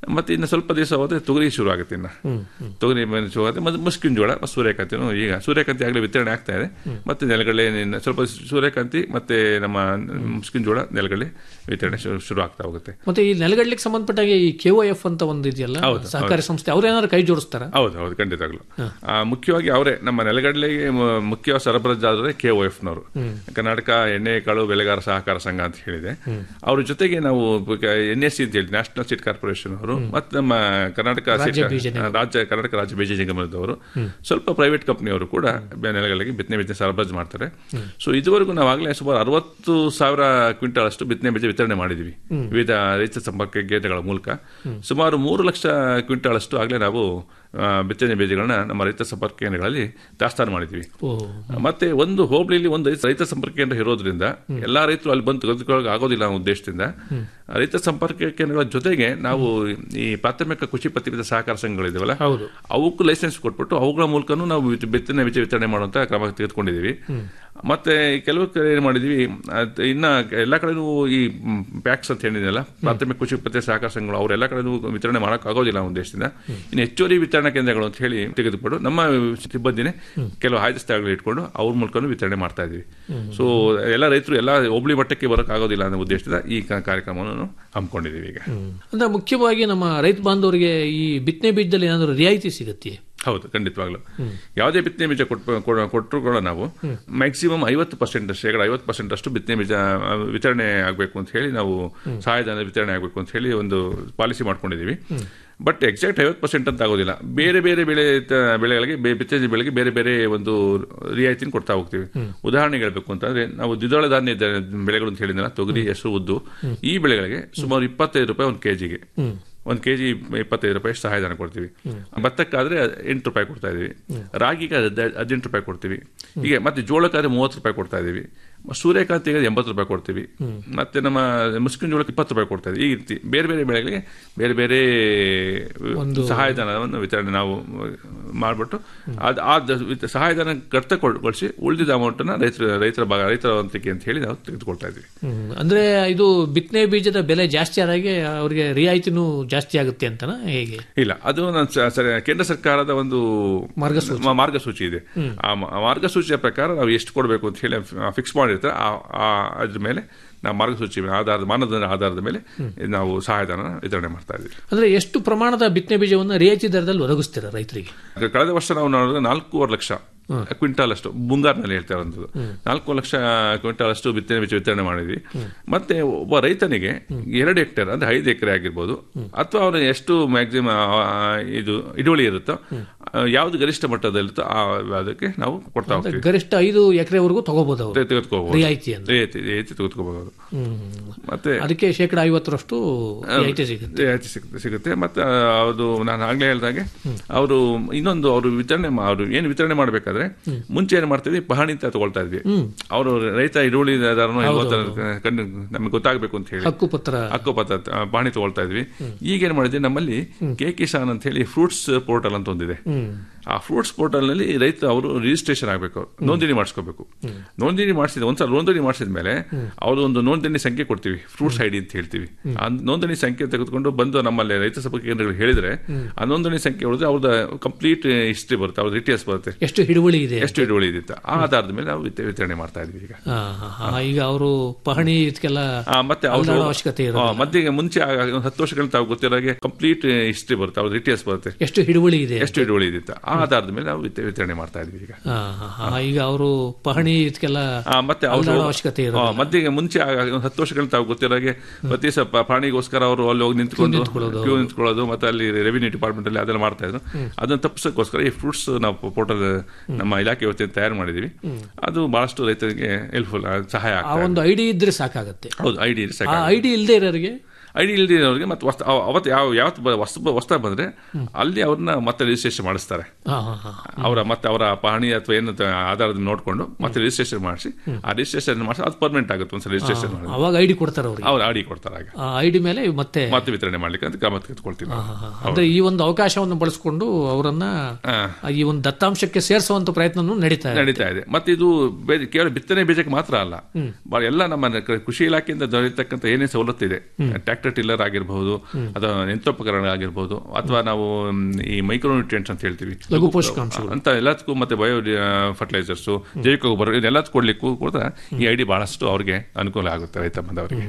ಮತ್ತೆ ಇನ್ನು ಸ್ವಲ್ಪ ದಿವಸ ಹೋದ್ರೆ ತೊಗರಿ ಶುರು ಆಗುತ್ತೆ ಇನ್ನು ತೊಗರಿ ಮೇಲೆ ಶುರು ಆಗುತ್ತೆ ಮತ್ತೆ ಮುಸ್ಕಿನ ಜೋಳ ಮತ್ತು ಸೂರ್ಯಕಾಂತಿನೂ ಈಗ ಸೂರ್ಯಕಾಂತಿ ಆಗಲೇ ವಿತರಣೆ ಆಗ್ತಾ ಇದೆ ಮತ್ತೆ ನೆಲಗಡಲೆ ಇನ್ನು ಸ್ವಲ್ಪ ಸೂರ್ಯಕಾಂತಿ ಮತ್ತೆ ನಮ್ಮ ಮುಸ್ಕಿನ ಜೋಳ ನೆಲಗಡಲೆ ವಿತರಣೆ ಶುರು- ಶುರು ಆಗ್ತಾ ಹೋಗುತ್ತೆ ಮತ್ತೆ ಈ ನೆಲಗಡ್ಲಿಕ್ಕೆ ಸಂಬಂಧಪಟ್ಟಾಗ ಈ ಕೆ ಎಫ್ ಅಂತ ಒಂದು ಇದೆಯಲ್ಲ ಹೌದು, ಸಹಕಾರಿ ಸಂಸ್ಥೆ ಅವ್ರೇನಾದ್ರು ಕೈ ಜೋಡಿಸ್ತಾರ ಹೌದು ಹೌದು ಖಂಡಿತವಾಗ್ಲು ಆ, ಮುಖ್ಯವಾಗಿ ಅವರೇ ನಮ್ಮ ನೆಲಗಡಲೆಗೆ ಮ- ಮುಖ್ಯ ಸರಬರಾಜಾದರೆ ಕೆ ಒ ಎಫ್ನವರು ಕರ್ನಾಟಕ ಎಣ್ಣೆ ಕಾಳು ಬೆಳೆಗಾರ ಸಹಕಾರ ಸಂಘ ಅಂತ ಹೇಳಿದೆ ಅವ್ರ ಜೊತೆಗೆ ನಾವು ಎನ್ ಎಸ್ ಸಿ ಅಂತ ಹೇಳಿ ನ್ಯಾಷನಲ್ ಸೀಡ್ ಕಾರ್ಪೊರೇಷನ್ ಅವರು ಮತ್ತು ನಮ್ಮ ಕರ್ನಾಟಕ ರಾಜ್ಯ ಸೀಡ್- ಬೀಜ ನಿಗಮ. ರಾಜ್ಯ ಕರ್ನಾಟಕ ರಾಜ್ಯ ಬೀಜ ನಿಗಮದವರು ಸ್ವಲ್ಪ ಪ್ರೈವೇಟ್ ಕಂಪನಿಯವರು ಕೂಡ ಬೆ- ನೆಲಗಳಿಗೆ ಬಿತ್ತನೆ ಬೀಜ ಸರಬರಾಜು ಮಾಡ್ತಾರೆ ಸೊ ಇದುವರೆಗೂ ನಾವು ಆಗಲೇ ಸುಮಾರು ಅರವತ್ತು ಸಾವಿರ ಕ್ವಿಂಟಾಲ್ ಅಷ್ಟು ಬಿತ್ತನೆ ಬೀಜ ವಿತರಣೆ ಮಾಡಿದ್ವಿ ವಿವಿಧ ರೈತ ಸಂಪರ್ಕ ಕೇಂದ್ರಗಳ ಮೂಲಕ ಸುಮಾರು ಮೂರು ಲಕ್ಷ ಕ್ವಿಂಟಾಲ್ ಅಷ್ಟು ಆಗಲೇ ನಾವು ಆ, ಬಿತ್ತನೆ ಬೀಜಗಳನ್ನ ನಮ್ಮ ರೈತ ಸಂಪರ್ಕ ಕೇಂದ್ರಗಳಲ್ಲಿ ದಾಸ್ತಾನು ಮಾಡಿದ್ವಿ ಮತ್ತೆ ಒಂದು ಹೋಬಳಿಲಿ ಒಂದು ರೈತ- ರೈತ ಸಂಪರ್ಕ ಕೇಂದ್ರ ಇರೋದ್ರಿಂದ ಎಲ್ಲಾ ರೈತರು ಅಲ್ಲಿ ಬಂದು ತೆಗೆದುಕೊಳ್ಳೋಕೆ ಆಗೋದಿಲ್ಲ ಅನ್ನೋ ಉದ್ದೇಶದಿಂದ ರೈತ ಸಂಪರ್ಕ ಕೇಂದ್ರಗಳ ಜೊತೆಗೆ ನಾವು ಈ ಪ್ರಾಥಮಿಕ ಕೃಷಿ ಪತ್ತಿನ ಸಹಕಾರ ಸಂಘಗಳಿದಾವಲ್ಲ ಹೌದು. ಅವಕ್ಕೂ ಲೈಸೆನ್ಸ್ ಕೊಟ್ಬಿಟ್ಟು ಅವುಗಳ ಮೂಲಕನೂ ನಾವು ವಿತ್- ಬಿತ್ತನೆ ಬೀಜ ವಿತರಣೆ ಮಾಡುವಂತ ಕ್ರಮ ತೆಗೆದುಕೊಂಡಿದ್ದೀವಿ ಮತ್ತೆ ಕೆಲವು ಕಡೆ ಏನು ಮಾಡಿದ್ವಿ ಅದ್ ಇನ್ನ ಎಲ್ಲ ಕಡೆನೂ ಈ ಪ್ಯಾಕ್ಸ್ ಅಂತ ಹೇಳಿದ್ನಲ್ಲ ಪ್ರಾಥಮಿಕ ಕೃಷಿ ಪತ್ತಿನ ಸಹಕಾರ ಸಂಘಗಳು ಅವರೆಲ್ಲ ಕಡೆನೂ ವಿತರಣೆ ಮಾಡಕ್ ಆಗೋದಿಲ್ಲ ಅನ್ನೋ ಉದ್ದೇಶದಿಂದ ಇನ್ನು ಹೆಚ್ಚುವರಿ ವಿತರಣಾ ಕೇಂದ್ರಗಳು ಅಂತ ಹೇಳಿ ತೆಗೆದುಕೊಂಡು ನಮ್ಮ ಸಿಬ್ಬಂದಿನೇ ಕೆಲವು ಆಯ್ದ ಸ್ಥಳಗಳು ಇಟ್ಕೊಂಡು ಅವ್ರ ಮೂಲಕನೂ ವಿತರಣೆ ಮಾಡ್ತಾ ಇದೀವಿ ಸೊ ಎಲ್ಲ ರೈತರು ಎಲ್ಲ ಹೋಬಳಿ ಮಟ್ಟಕ್ಕೆ ಬರೋಕ್ ಆಗೋದಿಲ್ಲ ಅನ್ನೋ ಉದ್ದೇಶದಿಂದ ಈ ಕ- ಕಾರ್ಯಕ್ರಮವನ್ನು ಹಮ್ಮಿಕೊಂಡಿದ್ದೀವಿ ಈಗ ಅಂದ್ರೆ ಮುಖ್ಯವಾಗಿ ನಮ್ಮ ರೈತ ಬಾಂಧವರಿಗೆ ಈ ಬಿತ್ತನೆ ಬೀಜದಲ್ಲಿ ಏನಾದರೂ ರಿಯಾಯಿತಿ ಸಿಗತ್ತೆ ಹೌದು ಖಂಡಿತವಾಗ್ಲು ಯಾವುದೇ ಬಿತ್ತನೆ ಬೀಜ ಕೊಟ್ಟರು ಕೂಡ ನಾವು ಮ್ಯಾಕ್ಸಿಮಮ್ ಐವತ್ತು ಪರ್ಸೆಂಟ್ ಶೇಕಡ ಐವತ್ತು ಪರ್ಸೆಂಟ್ ಅಷ್ಟು ಬಿತ್ತನೆ ಬೀಜ ಆ, ವಿತರಣೆ ಆಗಬೇಕು ಅಂತ ಹೇಳಿ ನಾವು ಸಹಾಯಧನ ವಿತರಣೆ ಆಗಬೇಕು ಅಂತ ಹೇಳಿ ಒಂದು ಪಾಲಿಸಿ ಮಾಡ್ಕೊಂಡಿದ್ದೀವಿ ಬಟ್ ಎಕ್ಸಾಕ್ಟ್ ಐವತ್ತು ಪರ್ಸೆಂಟ್ ಅಂತ ಆಗೋದಿಲ್ಲ ಬೇರೆ ಬೇರೆ ಬೆಳೆ ತ- ಬೆಳೆಗಳಿಗೆ ಬೇ- ಬಿತ್ತನೆ ಬೆಳೆಗೆ ಬೇರೆ ಬೇರೆ ಒಂದು ರಿಯಾಯಿತಿನ ಕೊಡ್ತಾ ಹೋಗ್ತೀವಿ ಉದಾಹರಣೆಗೆ ಹೇಳಬೇಕು ಅಂತಂದ್ರೆ ನಾವು ದ್ವಿದಳ ಧಾನ್ಯ ದ- ಬೆಳೆಗಳು ಅಂತ ಹೇಳಿದ್ನಲ್ಲ ತೊಗರಿ ಹೆಸರು ಉದ್ದು ಈ ಬೆಳೆಗಳಿಗೆ ಸುಮಾರು ಇಪ್ಪತ್ತೈದು ರೂಪಾಯಿ ಒಂದು ಕೆಜಿಗೆ ಒಂದು ಕೆಜಿ ಇಪ್ಪತ್ತೈದು ರೂಪಾಯಿ ಸಹಾಯಧನ ಕೊಡ್ತೀವಿ ಭತ್ತಕ್ಕಾದ್ರೆ ಎಂಟು ರೂಪಾಯಿ ಕೊಡ್ತಾ ಇದೀವಿ ರಾಗಿಗೆ ಹದ್- ಹದಿನೆಂಟು ರೂಪಾಯಿ ಕೊಡ್ತೀವಿ ಹೀಗೆ ಮತ್ತೆ ಜೋಳಕ್ಕಾದ್ರೆ ಮೂವತ್ತು ರೂಪಾಯಿ ಕೊಡ್ತಾ ಇದೀವಿ ಸೂರ್ಯಕಾಂತಿಗೆ ಎಂಬತ್ತು ರೂಪಾಯಿ ಕೊಡ್ತೀವಿ ಮತ್ತೆ ನಮ್ಮ ಮುಸ್ಕಿನ ಜೋಳಕ್ಕೆ ಇಪ್ಪತ್ತು ರೂಪಾಯಿ ಕೊಡ್ತಾ ಇದೀವಿ ಈ ರೀತಿ ಬೇರೆ ಬೇರೆ ಬೆಳೆಗಳಿಗೆ ಬೇರೆ ಬೇರೆ ಸಹಾಯಧನವನ್ನು ವಿತರಣೆ ನಾವು ಮಾಡ್ಬಿಟ್ಟು ಅದು ಆ ದ- ವಿತ- ಸಹಾಯಧನ ಕರ್ತಗೊಳಿಸಿ ಉಳಿದಿದ್ದ ಅಮೌಂಟನ್ನ ರೈತರ ರೈತರ ಭಾಗ ರೈತರ ವಂತಿಕೆ ಅಂತ ಹೇಳಿ ನಾವು ತೆಗೆದುಕೊಳ್ತಾ ಇದ್ವಿ ಹ್ಮ್. ಅಂದ್ರೆ ಇದು ಬಿತ್ತನೆ ಬೀಜದ ಬೆಲೆ ಜಾಸ್ತಿ ಆದಾಗೆ ಅವರಿಗೆ ರಿಯಾಯಿತಿನೂ ಜಾಸ್ತಿ ಆಗುತ್ತೆ ಅಂತನಾ ಹೇಗೆ ಇಲ್ಲ ಅದು ನನ್ನ ಸ- ಸರಿ, ಕೇಂದ್ರ ಸರ್ಕಾರದ ಒಂದು ಮಾರ್ಗಸೂಚಿ. ಮ- ಮಾರ್ಗಸೂಚಿ ಇದೆ ಆ ಮ- ಆ ಮಾರ್ಗಸೂಚಿಯ ಪ್ರಕಾರ ನಾವು ಎಷ್ಟು ಕೊಡಬೇಕು ಅಂತ ಹೇಳಿ ಫಿಕ್ಸ್ ಮಾಡಿರ್ತಾರೆ ಆ- ಆ- ಅದ್ರ ಮೇಲೆ ನಾವು ಮಾರ್ಗಸೂಚಿ ಆಧಾರದ ಮಾನದಂಡ ಆಧಾರದ ಮೇಲೆ ನಾವು ಸಹಾಯಧನ ವಿತರಣೆ ಮಾಡ್ತಾ ಇದ್ದೀವಿ ಅಂದ್ರೆ ಎಷ್ಟು ಪ್ರಮಾಣದ ಬಿತ್ತನೆ ಬೀಜವನ್ನು ರಿಯಾಯಿತಿ ದರದಲ್ಲಿ ಒದಗಿಸ್ತೀರಾ ರೈತರಿಗೆ ಕಳೆದ ವರ್ಷ ನಾವು ನೋಡಿದ್ರೆ ನಾಲ್ಕೂವರೆ ಲಕ್ಷ ಕ್ವಿಂಟಾಲ್ ಅಷ್ಟು ಮುಂಗಾರಿನಲ್ಲಿ ಹೇಳ್ತಾ ಇರೋದು ನಾಲ್ಕು ಲಕ್ಷ ಕ್ವಿಂಟಾಲ್ ಅಷ್ಟು ಬಿತ್ತನೆ ಬೀಜ ವಿತರಣೆ ಮಾಡಿದ್ವಿ ಮತ್ತೆ ಒಬ್ಬ ರೈತನಿಗೆ ಎರಡು ಹೆಕ್ಟೇರ್ ಅಂದ್ರೆ ಐದು ಎಕರೆ ಆಗಿರ್ಬೋದು ಅಥವಾ ಅವನ ಎಷ್ಟು ಮ್ಯಾಕ್ಸಿಮಮ್ ಇದು ಇಳುವಳಿ ಇರುತ್ತೋ ಆ, ಯಾವ್ದು ಗರಿಷ್ಠ ಮಟ್ಟದಲ್ಲಿರುತ್ತೋ ಆ ಅದಕ್ಕೆ ನಾವು ಕೊಡ್ತಾ ಹೋಗ್ತೀವಿ ಗರಿಷ್ಠ ಐದು ಎಕರೆವರೆಗೂ ತಗೋಬಹುದು ಅವರು ತೆಗೆದುಕೋಬಹುದು ರಿಯಾಯಿತಿ ಅಂತ ರಿಯಾಯಿತಿ ರಿಯಾಯಿತಿ ತೆಗೆದುಕೋಬಹುದು ಮತ್ತೆ ಅದಕ್ಕೆ ಶೇಕಡ ಐವತ್ತರಷ್ಟು ರಿಯಾಯಿತಿ ಸಿಗುತ್ತೆ ರಿಯಾಯಿತಿ ಸಿಗುತ್ತೆ ಸಿಗುತ್ತೆ ಮತ್ತೆ ಅದು ನಾನು ಆಗ್ಲೇ ಹೇಳ್ದಾಗೆ ಅವರು ಇನ್ನೊಂದು ಅವರು ವಿತರಣೆ ಮಾ- ಅವರು ಏನು ವಿತರಣೆ ಮಾಡಬೇಕಾದ್ರೆ ಮುಂಚೆ ಏನು ಮಾಡ್ತಿದ್ವಿ ಪಹಣಿ ಅಂತ ತಗೊಳ್ತಾ ಇದ್ವಿ ಅವರು ರೈತ ಇಳುವಳಿದಾರನೋ ಇಲ್ವೋ ಅಂತ ಕಂಡು ನಮಗೆ ಗೊತ್ತಾಗಬೇಕು ಅಂತ ಹೇಳಿ ಹಕ್ಕುಪತ್ರ ಹಕ್ಕುಪತ್ರ ಆ, ಪಹಣಿ ತಗೊಳ್ತಾ ಇದ್ವಿ ಈಗ ಏನ್ ಮಾಡಿದ್ವಿ ನಮ್ಮಲ್ಲಿ ಕೆ ಕಿಸಾನ್ ಅಂತ ಹೇಳಿ ಫ್ರೂಟ್ಸ್ ಪೋರ್ಟಲ್ ಅಂತ ಒಂದಿದೆ ಆ ಫ್ರೂಟ್ಸ್ ಪೋರ್ಟಲ್ ನಲ್ಲಿ ರೈತ ಅವರು ರಿಜಿಸ್ಟ್ರೇಷನ್ ಆಗಬೇಕು ಅವ್ರು ನೋಂದಣಿ ಮಾಡಿಸ್ಕೋಬೇಕು ನೋಂದಣಿ ಮಾಡಿಸಿದ ಒಂದ್ಸಲ ನೋಂದಣಿ ಮಾಡಿಸಿದ ಮೇಲೆ ಅವರು ಒಂದು ನೋಂದಣಿ ಸಂಖ್ಯೆ ಕೊಡ್ತೀವಿ ಫ್ರೂಟ್ಸ್ ಐಡಿ ಅಂತ ಹೇಳ್ತೀವಿ ಆ ನೋಂದಣಿ ಸಂಖ್ಯೆ ತೆಗೆದುಕೊಂಡು ಬಂದು ನಮ್ಮಲ್ಲಿ ರೈತ ಸಭಾ ಕೇಂದ್ರಗಳು ಹೇಳಿದ್ರೆ ಆ ನೋಂದಣಿ ಸಂಖ್ಯೆ ಹೊಡೆದ್ರೆ ಅವ್ರದ್ದು ಕಂಪ್ಲೀಟ್ ಹಿಸ್ಟ್ರಿ ಬರುತ್ತೆ ಅವ್ರ ಡೀಟೇಲ್ಸ್ ಬರುತ್ತೆ ಎಷ್ಟು ಹಿಡುವಳಿ ಇದೆ ಎಷ್ಟು ಇಳುವಳಿ ಇದಿತ್ತು ಆ ಆಧಾರದ ಮೇಲೆ ನಾವು ವಿತ- ವಿತರಣೆ ಮಾಡ್ತಾ ಇದ್ವಿ ಈಗ ಹಾ, ಹಾ, ಹಾ. ಈಗ ಅವರು ಪಹಣಿ ಇದಕ್ಕೆಲ್ಲ ಆ, ಮತ್ತೆ ಅವರು ಅಲ್ಲಾಡೋ ಅವಶ್ಯಕತೆ ಇರೋದಿಲ್ಲ. ಮಧ್ಯೆ ಮುಂಚೆ ಆಗ ಒಂದು ಹತ್ತು ವರ್ಷಗಳ ತಾವು ಗೊತ್ತಿರೋ ಹಾಗೆ ಕಂಪ್ಲೀಟ್ ಹಿಸ್ಟ್ರಿ ಬರುತ್ತೆ ಅವ್ರ ಡೀಟೇಲ್ಸ್ ಬರುತ್ತೆ ಎಷ್ಟು ಹಿಡುವಳಿ ಇದೆ ಎಷ್ಟು ಇಳುವಳಿ ಇದಿತ್ತು ಆ ಆಧಾರದ ಮೇಲೆ ನಾವು ವಿತ- ವಿತರಣೆ ಮಾಡ್ತಾ ಇದ್ವಿ ಈಗ ಹಾ, ಹಾ, ಹಾ. ಈಗ ಅವರು ಪಹಣಿ ಇದಕ್ಕೆಲ್ಲ ಆ, ಮತ್ತೆ ಅವರು ಅಲ್ಲಾಡೋ ಅವಶ್ಯಕತೆ ಇರೋದಿಲ್ಲ. ಮಧ್ಯೆ ಮುಂಚೆ ಆಗ ಒಂದು ಹತ್ತು ವರ್ಷಗಳ ತಾವು ಗೊತ್ತಿರೋ ಹಾಗೆ ಪ್ರತಿ ಸ ಪ- ಪ್ರಾಣಿಗೋಸ್ಕರ ಅವರು ಅಲ್ಲಿ ಹೋಗಿ ನಿಂತ್ಕೊಂಡು ಕ್ಯೂ ನಿಂತ್ಕೊಳ್ಳೋದು ಮತ್ತೆ ಅಲ್ಲಿ ರೆವಿನ್ಯೂ ಡಿಪಾರ್ಟ್ಮೆಂಟ್ ಅಲ್ಲಿ ಅದೆಲ್ಲ ಮಾಡ್ತಾ ಇದ್ರು ಅದನ್ನ ತಪ್ಪಿಸೋಕ್ಕೋಸ್ಕರ ಈ ಫ್ರೂಟ್ಸ್ ನಾವು ಪೋರ್ಟಲ್ ನಮ್ಮ ಇಲಾಖೆ ವತಿಯಿಂದ ತಯಾರು ಮಾಡಿದೀವಿ ಅದು ಬಹಳಷ್ಟು ರೈತರಿಗೆ ಹೆಲ್ಪ್ಫುಲ್ ಸಹಾಯ ಆ ಆಗ್ತಾ ಒಂದು ಐಡಿ ಇದ್ರೆ ಸಾಕಾಗತ್ತೆ ಹೌದು ಐಡಿ ಆ ಐಡಿ ಇಲ್ಲದೆ ಇರೋರಿಗೆ ಐಡಿ ಇಲ್ದಿರೋರಿಗೆ ಮತ್ತೆ ವಸ್ತು ಅವ- ಅವತ್ತು ಯಾವ ಯಾವತ್ತು ಬ- ವಸ್ತು ಹೊಸ್ದಾಗಿ ಬಂದ್ರೆ ಅಲ್ಲಿ ಅವ್ರನ್ನ ಮತ್ತೆ ರಿಜಿಸ್ಟ್ರೇಷನ್ ಮಾಡಿಸ್ತಾರೆ ಹಾ, ಹಾ, ಹಾ. ಅವರ ಮತ್ತೆ ಅವರ ಪಹಣಿ ಅಥವಾ ಏನು ಆಧಾರದ ನೋಡ್ಕೊಂಡು ಮತ್ತೆ ರಿಜಿಸ್ಟ್ರೇಷನ್ ಮಾಡಿಸಿ ಆ ರಿಜಿಸ್ಟ್ರೇಷನ್ ಮಾಡಿಸಿ ಅದು ಪರ್ಮನೆಂಟ್ ಆಗುತ್ತೆ ಒಂದ್ಸಲ ರಿಜಿಸ್ಟ್ರೇಷನ್ ಮಾಡಿ ಅವಾಗ ಐಡಿ ಕೊಡ್ತಾರೆ ಅವ್ರಿಗೆ ಅವ್ರು ಆಡಿ ಕೊಡ್ತಾರೆ ಆಗ ಆ ಐಡಿ ಮೇಲೆ ಮತ್ತೆ ಮತ್ತೆ ವಿತರಣೆ ಮಾಡ್ಲಿಕ್ಕೆ ಅಂತ ಕ್ರಮ ತೆಗೆದುಕೊಳ್ತೀವಿ ನಾವು. ಅಂದ್ರೆ ಈ ಒಂದು ಅವಕಾಶವನ್ನು ಬಳಸಿಕೊಂಡು ಅವರನ್ನ ಹಾ. ಈ ಒಂದು ದತ್ತಾಂಶಕ್ಕೆ ಸೇರಿಸುವಂತ ಪ್ರಯತ್ನನೂ ನಡೀತಾ ಇದೆ ನಡೀತಾ ಇದೆ ಮತ್ತೆ ಇದು ಬೇರೆ ಕೇವಲ ಬಿತ್ತನೆ ಬೀಜಕ್ಕೆ ಮಾತ್ರ ಅಲ್ಲ ಬ- ಎಲ್ಲ ನಮ್ಮ ನ- ಕೃಷಿ ಇಲಾಖೆಯಿಂದ ದೊರೆಯತಕ್ಕಂಥ ಏನೇ ಸವಲತ್ತು ಇದೆ ಟ್ಯಾಕ್ಟರ್ ಟ್ರ್ಯಾಕ್ಟರ್ ಟಿಲ್ಲರ್ ಆಗಿರಬಹುದು ಅಥವಾ ಯಂತ್ರೋಪಕರಣ ಆಗಿರ್ಬೋದು ಅಥವಾ ನಾವು ಮ್, ಈ ಮೈಕ್ರೋನ್ಯೂಟ್ರಿಯೆಂಟ್ಸ್ ಅಂತ ಹೇಳ್ತೀವಿ ಲಘು ಪೋಷಕಾಂಶಗಳು. ಅಂತ ಎಲ್ಲದಕ್ಕೂ ಮತ್ತೆ ಬಯೋ ಫರ್ಟಿಲೈಸರ್ಸ್ ಜೈವಿಕ ಗೊಬ್ಬರ ಇದೆಲ್ಲ ಕೊಡ್ಲಿಕ್ಕೂ ಕೂಡ ಈ ಐಡಿ ಬಹಳಷ್ಟು ಅವ್ರಿಗೆ ಅನುಕೂಲ ಆಗುತ್ತೆ ರೈತ ಬಾಂಧವರಿಗೆ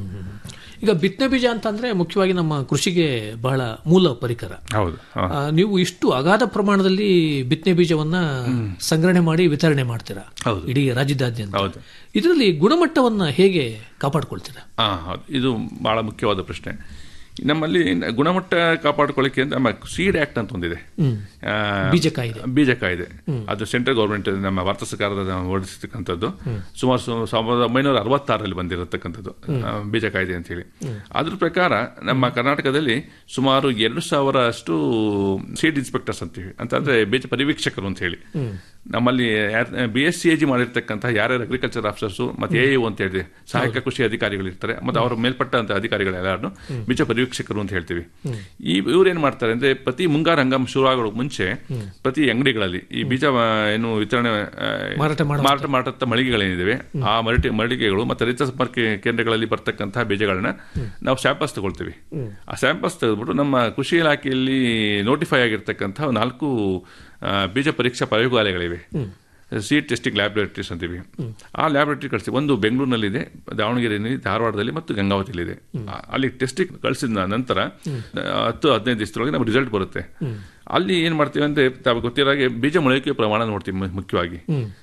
ಈಗ ಬಿತ್ತನೆ ಬೀಜ ಅಂತಂದ್ರೆ ಮುಖ್ಯವಾಗಿ ನಮ್ಮ ಕೃಷಿಗೆ ಬಹಳ ಮೂಲ ಪರಿಕರ ಹೌದು ಹಾ. ಆ, ನೀವು ಇಷ್ಟು ಅಗಾಧ ಪ್ರಮಾಣದಲ್ಲಿ ಬಿತ್ತನೆ ಬೀಜವನ್ನ ಸಂಗ್ರಹಣೆ ಮಾಡಿ ವಿತರಣೆ ಮಾಡ್ತೀರಾ ಹೌದು. ಇಡೀ ರಾಜ್ಯದಾದ್ಯಂತ ಹೌದು ಇದರಲ್ಲಿ ಗುಣಮಟ್ಟವನ್ನ ಹೇಗೆ ಕಾಪಾಡ್ಕೊಳ್ತೀರಾ ಹಾ ಹೌದು ಇದು ಬಹಳ ಮುಖ್ಯವಾದ ಪ್ರಶ್ನೆ ನಮ್ಮಲ್ಲಿ ಗುಣಮಟ್ಟ ಕಾಪಾಡ್ಕೊಳ್ಳಿಕ್ಕೆ ಅಂತ ನಮ್ಮ ಸೀಡ್ ಆಕ್ಟ್ ಅಂತ ಒಂದಿದೆ ಆ, ಬೀಜ ಕಾಯ್ದೆ. ಬೀಜ ಕಾಯ್ದೆ ಅದು ಸೆಂಟ್ರಲ್ ಗೌರ್ಮೆಂಟ್ ನಮ್ಮ ಭಾರತ ಸರ್ಕಾರದ ಹೊರಡಿಸಿರ್ತಕ್ಕಂಥದ್ದು ಸುಮಾರು ಸು- ಸಾವಿರದ ಒಂಬೈನೂರ ಅರವತ್ತಾರರಲ್ಲಿ ಬಂದಿರತಕ್ಕಂಥದ್ದು ಆ, ಬೀಜ ಕಾಯ್ದೆ ಅಂತ ಹೇಳಿ ಅದ್ರ ಪ್ರಕಾರ ನಮ್ಮ ಕರ್ನಾಟಕದಲ್ಲಿ ಸುಮಾರು ಎರಡು ಸಾವಿರ ಅಷ್ಟು ಸೀಡ್ ಇನ್ಸ್ಪೆಕ್ಟರ್ಸ್ ಅಂತೀವಿ ಅಂತಂದ್ರೆ ಬೀಜ ಪರಿವೀಕ್ಷಕರು ಅಂತ ಹೇಳಿ ನಮ್ಮಲ್ಲಿ B S C A G ಮಾಡಿರ್ತಕ್ಕಂಥ ಯಾರ್ಯಾರು ಅಗ್ರಿಕಲ್ಚರ್ ಆಫೀಸರ್ಸ್ ಮತ್ತೆ ಎ ಅಂತ ಹೇಳಿದೆ ಸಹಾಯಕ ಕೃಷಿ ಅಧಿಕಾರಿಗಳು ಇರ್ತಾರೆ ಮತ್ತೆ ಅವರ ಮೇಲ್ಪಟ್ಟಂತ ಅಧಿಕಾರಿಗಳೆಲ್ಲರೂ ಬೀಜ ಪರಿವೀಕ್ಷಕರು ಅಂತ ಹೇಳ್ತೀವಿ ಈ ಇವ್ರು ಏನ್ ಮಾಡ್ತಾರೆ ಅಂದ್ರೆ ಪ್ರತಿ ಮುಂಗಾರು ಹಂಗಾಮ ಶುರುವಾಗೋ ಮುಂಚೆ ಪ್ರತಿ ಅಂಗಡಿಗಳಲ್ಲಿ ಈ ಬೀಜ ಆ, ಏನು ವಿತರಣೆ ಆ, ಮಾರಾಟ ಮಾಡುವಂತ- ಮಾರಾಟ ಮಾಡತ್ತ ಮಳಿಗೆಗಳೇನಿವೆ ಆ ಮರಟಿ ಮಳಿಗೆಗಳು ಮತ್ತೆ ರೈತ ಸಂಪರ್ಕ ಕೇಂದ್ರಗಳಲ್ಲಿ ಬರ್ತಕ್ಕಂತಹ ಬೀಜಗಳನ್ನ ನಾವು ಸ್ಯಾಂಪಲ್ಸ್ ತಗೊಳ್ತೀವಿ ಆ ಸ್ಯಾಂಪಲ್ಸ್ ತೆಗೆದ್ಬಿಟ್ಟು ನಮ್ಮ ಕೃಷಿ ಇಲಾಖೆಯಲ್ಲಿ ನೋಟಿಫೈ ಆಗಿರ್ತಕ್ಕಂಥ ನಾಲ್ಕು ಆ, ಬೀಜ ಪರೀಕ್ಷಾ ಪ್ರಯೋಗಾಲಯಗಳಿವೆ ಸೀಡ್ ಟೆಸ್ಟಿಂಗ್ ಲ್ಯಾಬೊರೇಟರೀಸ್ ಅಂತೀವಿ ಆ ಲ್ಯಾಬೊರೇಟರಿ ಕಳಿಸಿ ಒಂದು ಬೆಂಗಳೂರಿನಲ್ಲಿದೆ ದಾವಣಗೆರೆಯಲ್ಲಿ ಧಾರವಾಡದಲ್ಲಿ ಮತ್ತು ಗಂಗಾವತಿಯಲ್ಲಿದೆ ಆ- ಅಲ್ಲಿ ಟೆಸ್ಟಿಂಗ್ ಕಳಿಸಿದ ನಂತರ ಆ, ಹತ್ತು ಹದಿನೈದು ದಿವಸದೊಳಗೆ ನಮ್ಗೆ ರಿಸಲ್ಟ್ ಬರುತ್ತೆ ಅಲ್ಲಿ ಏನ್ ಮಾಡ್ತೀವಿ ಅಂದ್ರೆ ತಾವು ಗೊತ್ತಿರೋ ಹಾಗೆ ಬೀಜ ಮೊಳಕೆ ಪ್ರಮಾಣ ನೋಡ್ತೀವಿ ಮು- ಮುಖ್ಯವಾಗಿ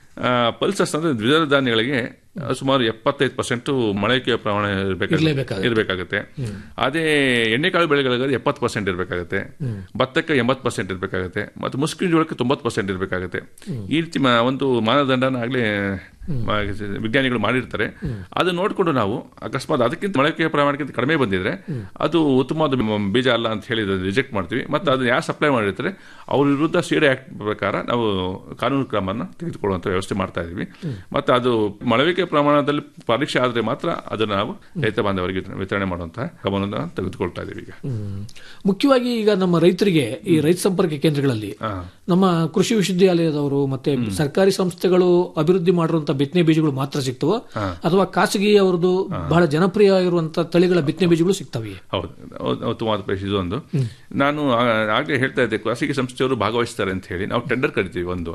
ಪಲ್ಸಸ್ ಅಂದ್ರೆ ದ್ವಿದಳ ಧಾನ್ಯಗಳಿಗೆ ಆ, ಸುಮಾರು ಎಪ್ಪತ್ತೈದು ಪರ್ಸೆಂಟ್ ಮೊಳಕೆ ಪ್ರಮಾಣ ಇರ್ಬೇಕಾಗುತ್ತೆ ಇರ್ಲೇಬೇಕಾಗುತ್ತೆ. ಇರಬೇಕಾಗುತ್ತೆ ಅದೇ ಎಣ್ಣೆಕಾಳು ಬೆಳೆಗಳಿಗೆ ಎಪ್ಪತ್ತು ಪರ್ಸೆಂಟ್ ಇರಬೇಕಾಗುತ್ತೆ ಭತ್ತಕ್ಕೆ ಎಂಬತ್ತು ಪರ್ಸೆಂಟ್ ಇರಬೇಕಾಗುತ್ತೆ ಮತ್ತು ಮುಸ್ಕಿನ ಜೋಳಕ್ಕೆ ತೊಂಬತ್ತು ಪರ್ಸೆಂಟ್ ಇರಬೇಕಾಗುತ್ತೆ ಈ ರೀತಿ ಮ- ಒಂದು ಮಾನದಂಡನ ಆಗಲೇ ವಿಜ್ಞಾನಿಗಳು ಮಾಡಿರ್ತಾರೆ ಅದು ನೋಡಿಕೊಂಡು ನಾವು ಅಕಸ್ಮಾತ್ ಅದಕ್ಕಿಂತ ಮೊಳಕೆ ಪ್ರಮಾಣಕ್ಕಿಂತ ಕಡಿಮೆ ಬಂದಿದ್ರೆ ಅದು ಉತ್ತಮವಾದ ಮ- ಬೀಜ ಅಲ್ಲ ಅಂತ ಹೇಳಿ ರಿಜೆಕ್ಟ್ ಮಾಡ್ತೀವಿ ಮತ್ತು ಅದನ್ನ ಯಾರು ಸಪ್ಲೈ ಮಾಡಿರ್ತಾರೆ ಅವ್ರ ವಿರುದ್ಧ ಸೀಡೆ ಆಕ್ಟ್ ಪ್ರಕಾರ ನಾವು ಕಾನೂನು ಕ್ರಮನ ತೆಗೆದುಕೊಳ್ಳುವಂತ ವ್ಯವಸ್ಥೆ ಮಾಡ್ತಾ ಇದೀವಿ ಮತ್ತು ಅದು ಮೊಳವಿಕೆ ಪ್ರಮಾಣದಲ್ಲಿ ಪರೀಕ್ಷೆ ಆದರೆ ಮಾತ್ರ ಅದನ್ನು ನಾವು ರೈತ ಬಾಂಧವರಿಗೆ ವಿತರಣೆ ಮಾಡುವಂತಹ ಕ್ರಮವನ್ನು ತೆಗೆದುಕೊಳ್ತಾ ಇದೀವಿ ಈಗ ಮುಖ್ಯವಾಗಿ ಈಗ ನಮ್ಮ ರೈತರಿಗೆ ಈ ರೈತ ಸಂಪರ್ಕ ಕೇಂದ್ರಗಳಲ್ಲಿ ನಮ್ಮ ಕೃಷಿ ವಿಶ್ವವಿದ್ಯಾಲಯದವರು ಮತ್ತೆ ಸರ್ಕಾರಿ ಸಂಸ್ಥೆಗಳು ಅಭಿವೃದ್ಧಿ ಮಾಡಿರುವಂತಹ ಬಿತ್ತನೆ ಬೀಜಗಳು ಮಾತ್ರ ಸಿಗ್ತವೋ ಅಥವಾ ಖಾಸಗಿ ಅವರದು ಬಹಳ ಜನಪ್ರಿಯ ಇರುವಂತಹ ತಳಿಗಳ ಬಿತ್ತನೆ ಬೀಜಗಳು ಸಿಗ್ತವೆ ಹೌದು ಹೌದು, ಉತ್ತಮವಾದ ಪ್ರಶ್ನೆ ಇದು ಒಂದು ನಾನು ಆ- ಆಗ್ಲೇ ಹೇಳ್ತಾ ಇದ್ದೆ ಖಾಸಗಿ ಸಂಸ್ಥೆಯವರು ಭಾಗವಹಿಸ್ತಾರೆ ಅಂತ ಹೇಳಿ ನಾವು ಟೆಂಡರ್ ಕರಿತೀವಿ ಒಂದು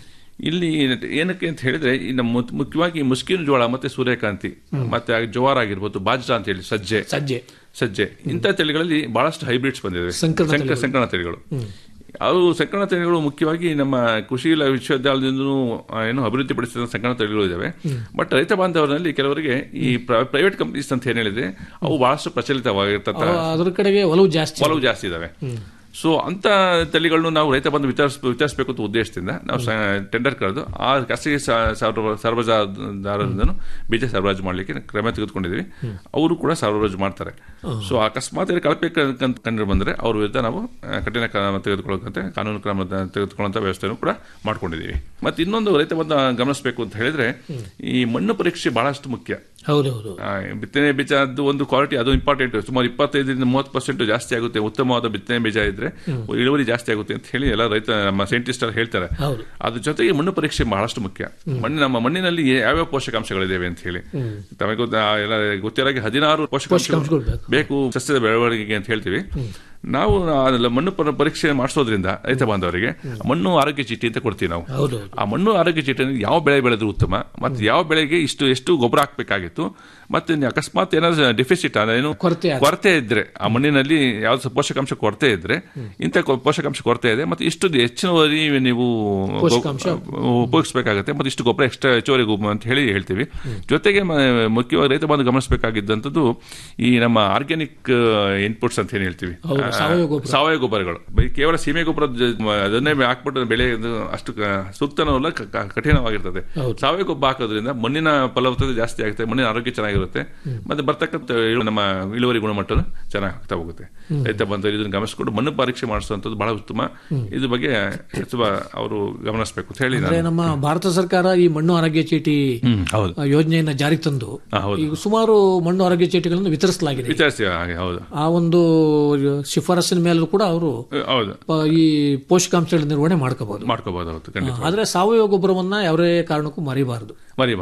ಇಲ್ಲಿ ಏನಕ್ಕೆ ಅಂತ ಹೇಳಿದ್ರೆ ಈ ನಮ್ಮ ಮುತ್- ಮುಖ್ಯವಾಗಿ ಮುಸ್ಕಿನ ಜೋಳ ಮತ್ತೆ ಸೂರ್ಯಕಾಂತಿ ಮತ್ತೆ ಆ ಜೋವಾರ ಆಗಿರ್ಬೋದು ಬಾಜ್ರಾ ಅಂತ ಹೇಳಿ ಸಜ್ಜೆ ಸಜ್ಜೆ ಸಜ್ಜೆ ಇಂಥ ತಳಿಗಳಲ್ಲಿ ಬಹಳಷ್ಟು ಹೈಬ್ರಿಡ್ಸ್ ಬಂದಿವೆ ಸಂಕರಣ ಸಂಕ- ತಳಿಗಳು. ಸಂಕರಣ ತಳಿಗಳು ಅವು ಸಂಕರಣ ತಳಿಗಳು ಮುಖ್ಯವಾಗಿ ನಮ್ಮ ಕೃಷಿ ಇಲಾ- ವಿಶ್ವವಿದ್ಯಾಲಯದಿಂದಲೂ ಆ, ಏನು ಅಭಿವೃದ್ಧಿಪಡಿಸಿದ ಸಂಕರಣ ತಳಿಗಳು ಇದಾವೆ ಬಟ್ ರೈತ ಬಾಂಧವರಲ್ಲಿ ಕೆಲವರಿಗೆ ಈ ಪ್ರೈವೇಟ್ ಕಂಪನೀಸ್ ಅಂತ ಏನ್ ಹೇಳಿದ್ರೆ ಅವು ಬಹಳಷ್ಟು ಪ್ರಚಲಿತವಾಗಿರ್ತಂತ ಅವ- ಅದ್ರ ಕಡೆಗೆ ಒಲವು ಜಾಸ್ತಿ ಒಲವು ಜಾಸ್ತಿ ಇದಾವೆ ಸೊ ಅಂತ ತಳಿಗಳನ್ನು ನಾವು ರೈತ ಬಂದು ವಿತರಿಸ್ ವಿತರಿಸಬೇಕು ಅಂತ ಉದ್ದೇಶದಿಂದ ನಾವು ಟೆಂಡರ್ ಕರೆದು ಆ ಖಾಸಗಿ ಸ- ಸರ್ವ- ಸರಬರಾಜುದಾರರಿಂದನೂ ಬೀಜ ಸರಬರಾಜು ಮಾಡಲಿಕ್ಕೆ ಕ್ರಮ ತೆಗೆದುಕೊಂಡಿದ್ದೀವಿ ಅವರು ಕೂಡ ಸರಬರಾಜು ಮಾಡ್ತಾರೆ ಸೊ ಅಕಸ್ಮಾತ್ ಇಲ್ಲಿ ಕಳಪೆ ಕ- ಕಂಡ್- ಕಂಡು ಬಂದ್ರೆ ಅವ್ರ ವಿರುದ್ಧ ನಾವು ಆ, ಕಠಿಣ ಕ್ರಮ ತೆಗೆದುಕೊಳ್ಳೋಕಂತೆ ಕಾನೂನು ಕ್ರಮ ತೆಗೆದುಕೊಳ್ಳುವಂತ ವ್ಯವಸ್ಥೆಯನ್ನು ಕೂಡ ಮಾಡ್ಕೊಂಡಿದ್ದೀವಿ ಮತ್ತೆ ಇನ್ನೊಂದು ರೈತ ಬಂದ ಗಮನಿಸಬೇಕು ಅಂತ ಹೇಳಿದ್ರೆ ಈ ಮಣ್ಣು ಪರೀಕ್ಷೆ ಬಹಳಷ್ಟು ಮುಖ್ಯ ಹೌದೌದು ಆ, ಬಿತ್ತನೆ ಬೀಜದ್ದು ಒಂದು ಕ್ವಾಲಿಟಿ ಅದು ಇಂಪಾರ್ಟೆಂಟ್ ಸುಮಾರು ಇಪ್ಪತ್ತೈದರಿಂದ ಮೂವತ್ತು ಪರ್ಸೆಂಟ್ ಜಾಸ್ತಿ ಆಗುತ್ತೆ ಉತ್ತಮವಾದ ಬಿತ್ತನೆ ಬೀಜ ಇದ್ರೆ ಇಳುವರಿ ಜಾಸ್ತಿ ಆಗುತ್ತೆ ಅಂತ ಹೇಳಿ ಎಲ್ಲ ರೈತ ನಮ್ಮ ಸೈಂಟಿಸ್ಟ್ ಹೇಳ್ತಾರೆ ಹೌದು. ಅದ್ರ ಜೊತೆಗೆ ಮಣ್ಣು ಪರೀಕ್ಷೆ ಬಹಳಷ್ಟು ಮುಖ್ಯ ಮಣ್ಣು ನಮ್ಮ ಮಣ್ಣಿನಲ್ಲಿ ಯಾವ್ಯಾವ ಪೋಷಕಾಂಶಗಳಿದಾವೆ ಅಂತ ಹೇಳಿ ತಮಗೆ ಗೊತ್ತ- ಆ, ಎಲ್ಲ ಗೊತ್ತಿರಾಗಿ ಹದಿನಾರು ಪೋಷಕಾಂಶಗಳು ಪೋಷಕಾಂಶಗಳು ಬೇಕು. ಬೇಕು ಸಸ್ಯದ ಬೆಳವಣಿಗೆಗೆ ಅಂತ ಹೇಳ್ತೀವಿ ನಾವು ಅದೆಲ್ಲ ಮಣ್ಣು ಪರ- ಪರೀಕ್ಷೆ ಮಾಡಿಸೋದ್ರಿಂದ ರೈತ ಬಾಂಧವರಿಗೆ ಮಣ್ಣು ಆರೋಗ್ಯ ಚೀಟಿ ಅಂತ ಕೊಡ್ತೀವಿ ನಾವು ಹೌದೌದು ಆ ಮಣ್ಣು ಆರೋಗ್ಯ ಚೀಟಿಯಲ್ಲಿ ಯಾವ ಬೆಳೆ ಬೆಳೆದ್ರು ಉತ್ತಮ ಮತ್ತೆ ಯಾವ ಬೆಳೆಗೆ ಇಷ್ಟು ಎಷ್ಟು ಗೊಬ್ಬರ ಹಾಕ್ಬೇಕಾಗಿತ್ತು ಮತ್ತೆ ನೀವು ಅಕಸ್ಮಾತ್ ಏನಾದ್ರು ಡೆಫಿಸಿಟ್ ಏನು ಕೊರತೆ ಆದ್ರೆ. ಕೊರತೆ ಇದ್ರೆ ಆ ಮಣ್ಣಿನಲ್ಲಿ ಯಾವ್ದು ಪೋಷಕಾಂಶ ಕೊರತೆ ಇದ್ರೆ ಇಂಥ ಕೊ- ಪೋಷಕಾಂಶ ಕೊರತೆ ಇದೆ ಮತ್ತೆ ಇಷ್ಟು ಹೆಚ್ಚಿನವರಿ ನೀವು ಗೊ- ಪೋಷಕಾಂಶ. ಉಪಯೋಗಿಸಬೇಕಾಗುತ್ತೆ ಮತ್ತೆ ಇಷ್ಟು ಗೊಬ್ಬರ ಎಕ್ಸ್ಟ್ರಾ ಹೆಚ್ಚುವರಿ ಗೊಬ್ಬರ ಅಂತ ಹೇಳಿ ಹೇಳ್ತೀವಿ ಜೊತೆಗೆ ಮ- ಮುಖ್ಯವಾಗಿ ರೈತ ಬಂದು ಗಮನಿಸಬೇಕಾಗಿದ್ದಂಥದ್ದು ಈ ನಮ್ಮ ಆರ್ಗ್ಯಾನಿಕ್ ಇನ್ಪುಟ್ಸ್ ಅಂತ ಏನ್ ಹೇಳ್ತೀವಿ ಹೌದು, ಆ, ಸಾವಯವ ಗೊಬ್ಬರ. ಸಾವಯವ ಗೊಬ್ಬರಗಳು ಬರೀ ಕೇವಲ ಸೀಮೆ ಗೊಬ್ಬರ ಅದನ್ನೇ ಹಾಕ್ಬಿಟ್ಟು ಬೆಳೆ ಇದು ಅಷ್ಟು ಕ- ಸೂಕ್ತನೂ ಕ- ಕ- ಕಠಿಣವಾಗಿರ್ತದೆ ಹೌದು. ಸಾವಯವ ಗೊಬ್ಬರ ಹಾಕೋದ್ರಿಂದ ಮಣ್ಣಿನ ಫಲವತ್ತತೆ ಜಾಸ್ತಿ ಆಗುತ್ತೆ ಮಣ್ಣಿನ ಆರೋಗ್ಯ ಚೆನ್ನಾಗಿರುತ್ತೆ ಮತ್ತೆ ಬರ್ತಕ್ಕಂಥ ಇಳು- ನಮ್ಮ ಇಳುವರಿ ಗುಣಮಟ್ಟ ಚೆನ್ನಾಗಿ ಆಗ್ತಾ ಹೋಗುತ್ತೆ ರೈತ ಬಂದರು ಇದನ್ನು ಗಮನಿಸಿಕೊಂಡು ಮಣ್ಣು ಪರೀಕ್ಷೆ ಮಾಡಿಸುವಂಥದ್ದು ಬಹಳ ಉತ್ತಮ ಇದ್ರ ಬಗ್ಗೆ ಸಚಿವ ಅವರು ಗಮನಿಸಬೇಕು ಅಂತ ಹೇಳಿ ಅಂದ್ರೆ ನಾನು ನಮ್ಮ ಭಾರತ ಸರ್ಕಾರ ಈ ಮಣ್ಣು ಆರೋಗ್ಯ ಚೀಟಿ ಹ್ಮ್, ಹೌದು ಆ, ಯೋಜನೆಯನ್ನ ಜಾರಿಗೆ ತಂದು ಹಾ, ಹೌದು ಈಗ ಸುಮಾರು ಮಣ್ಣು ಆರೋಗ್ಯ ಚೀಟಿಗಳನ್ನು ವಿತರಿಸಲಾಗಿದೆ ವಿಚಾರಿಸಿ ಹಾಗೆ ಹೌದು ಆ ಒಂದು ಶಿಫಾರಸ್ಸಿನ ಮೇಲೂ ಕೂಡ ಅವರು ಹೌದು ಈ ಪೋಷಕಾಂಶಗಳ ನಿರ್ವಹಣೆ ಮಾಡ್ಕೋಬಹುದು ಮಾಡ್ಕೋಬಹುದು ಹೌದು ಖಂಡಿತ ಆದ್ರೆ ಸಾವಯವ ಗೊಬ್ಬರವನ್ನ ಯಾವುದೇ ಕಾರಣಕ್ಕೂ ಮರಿಬಾರದು ಮರಿಬಾರ್ದು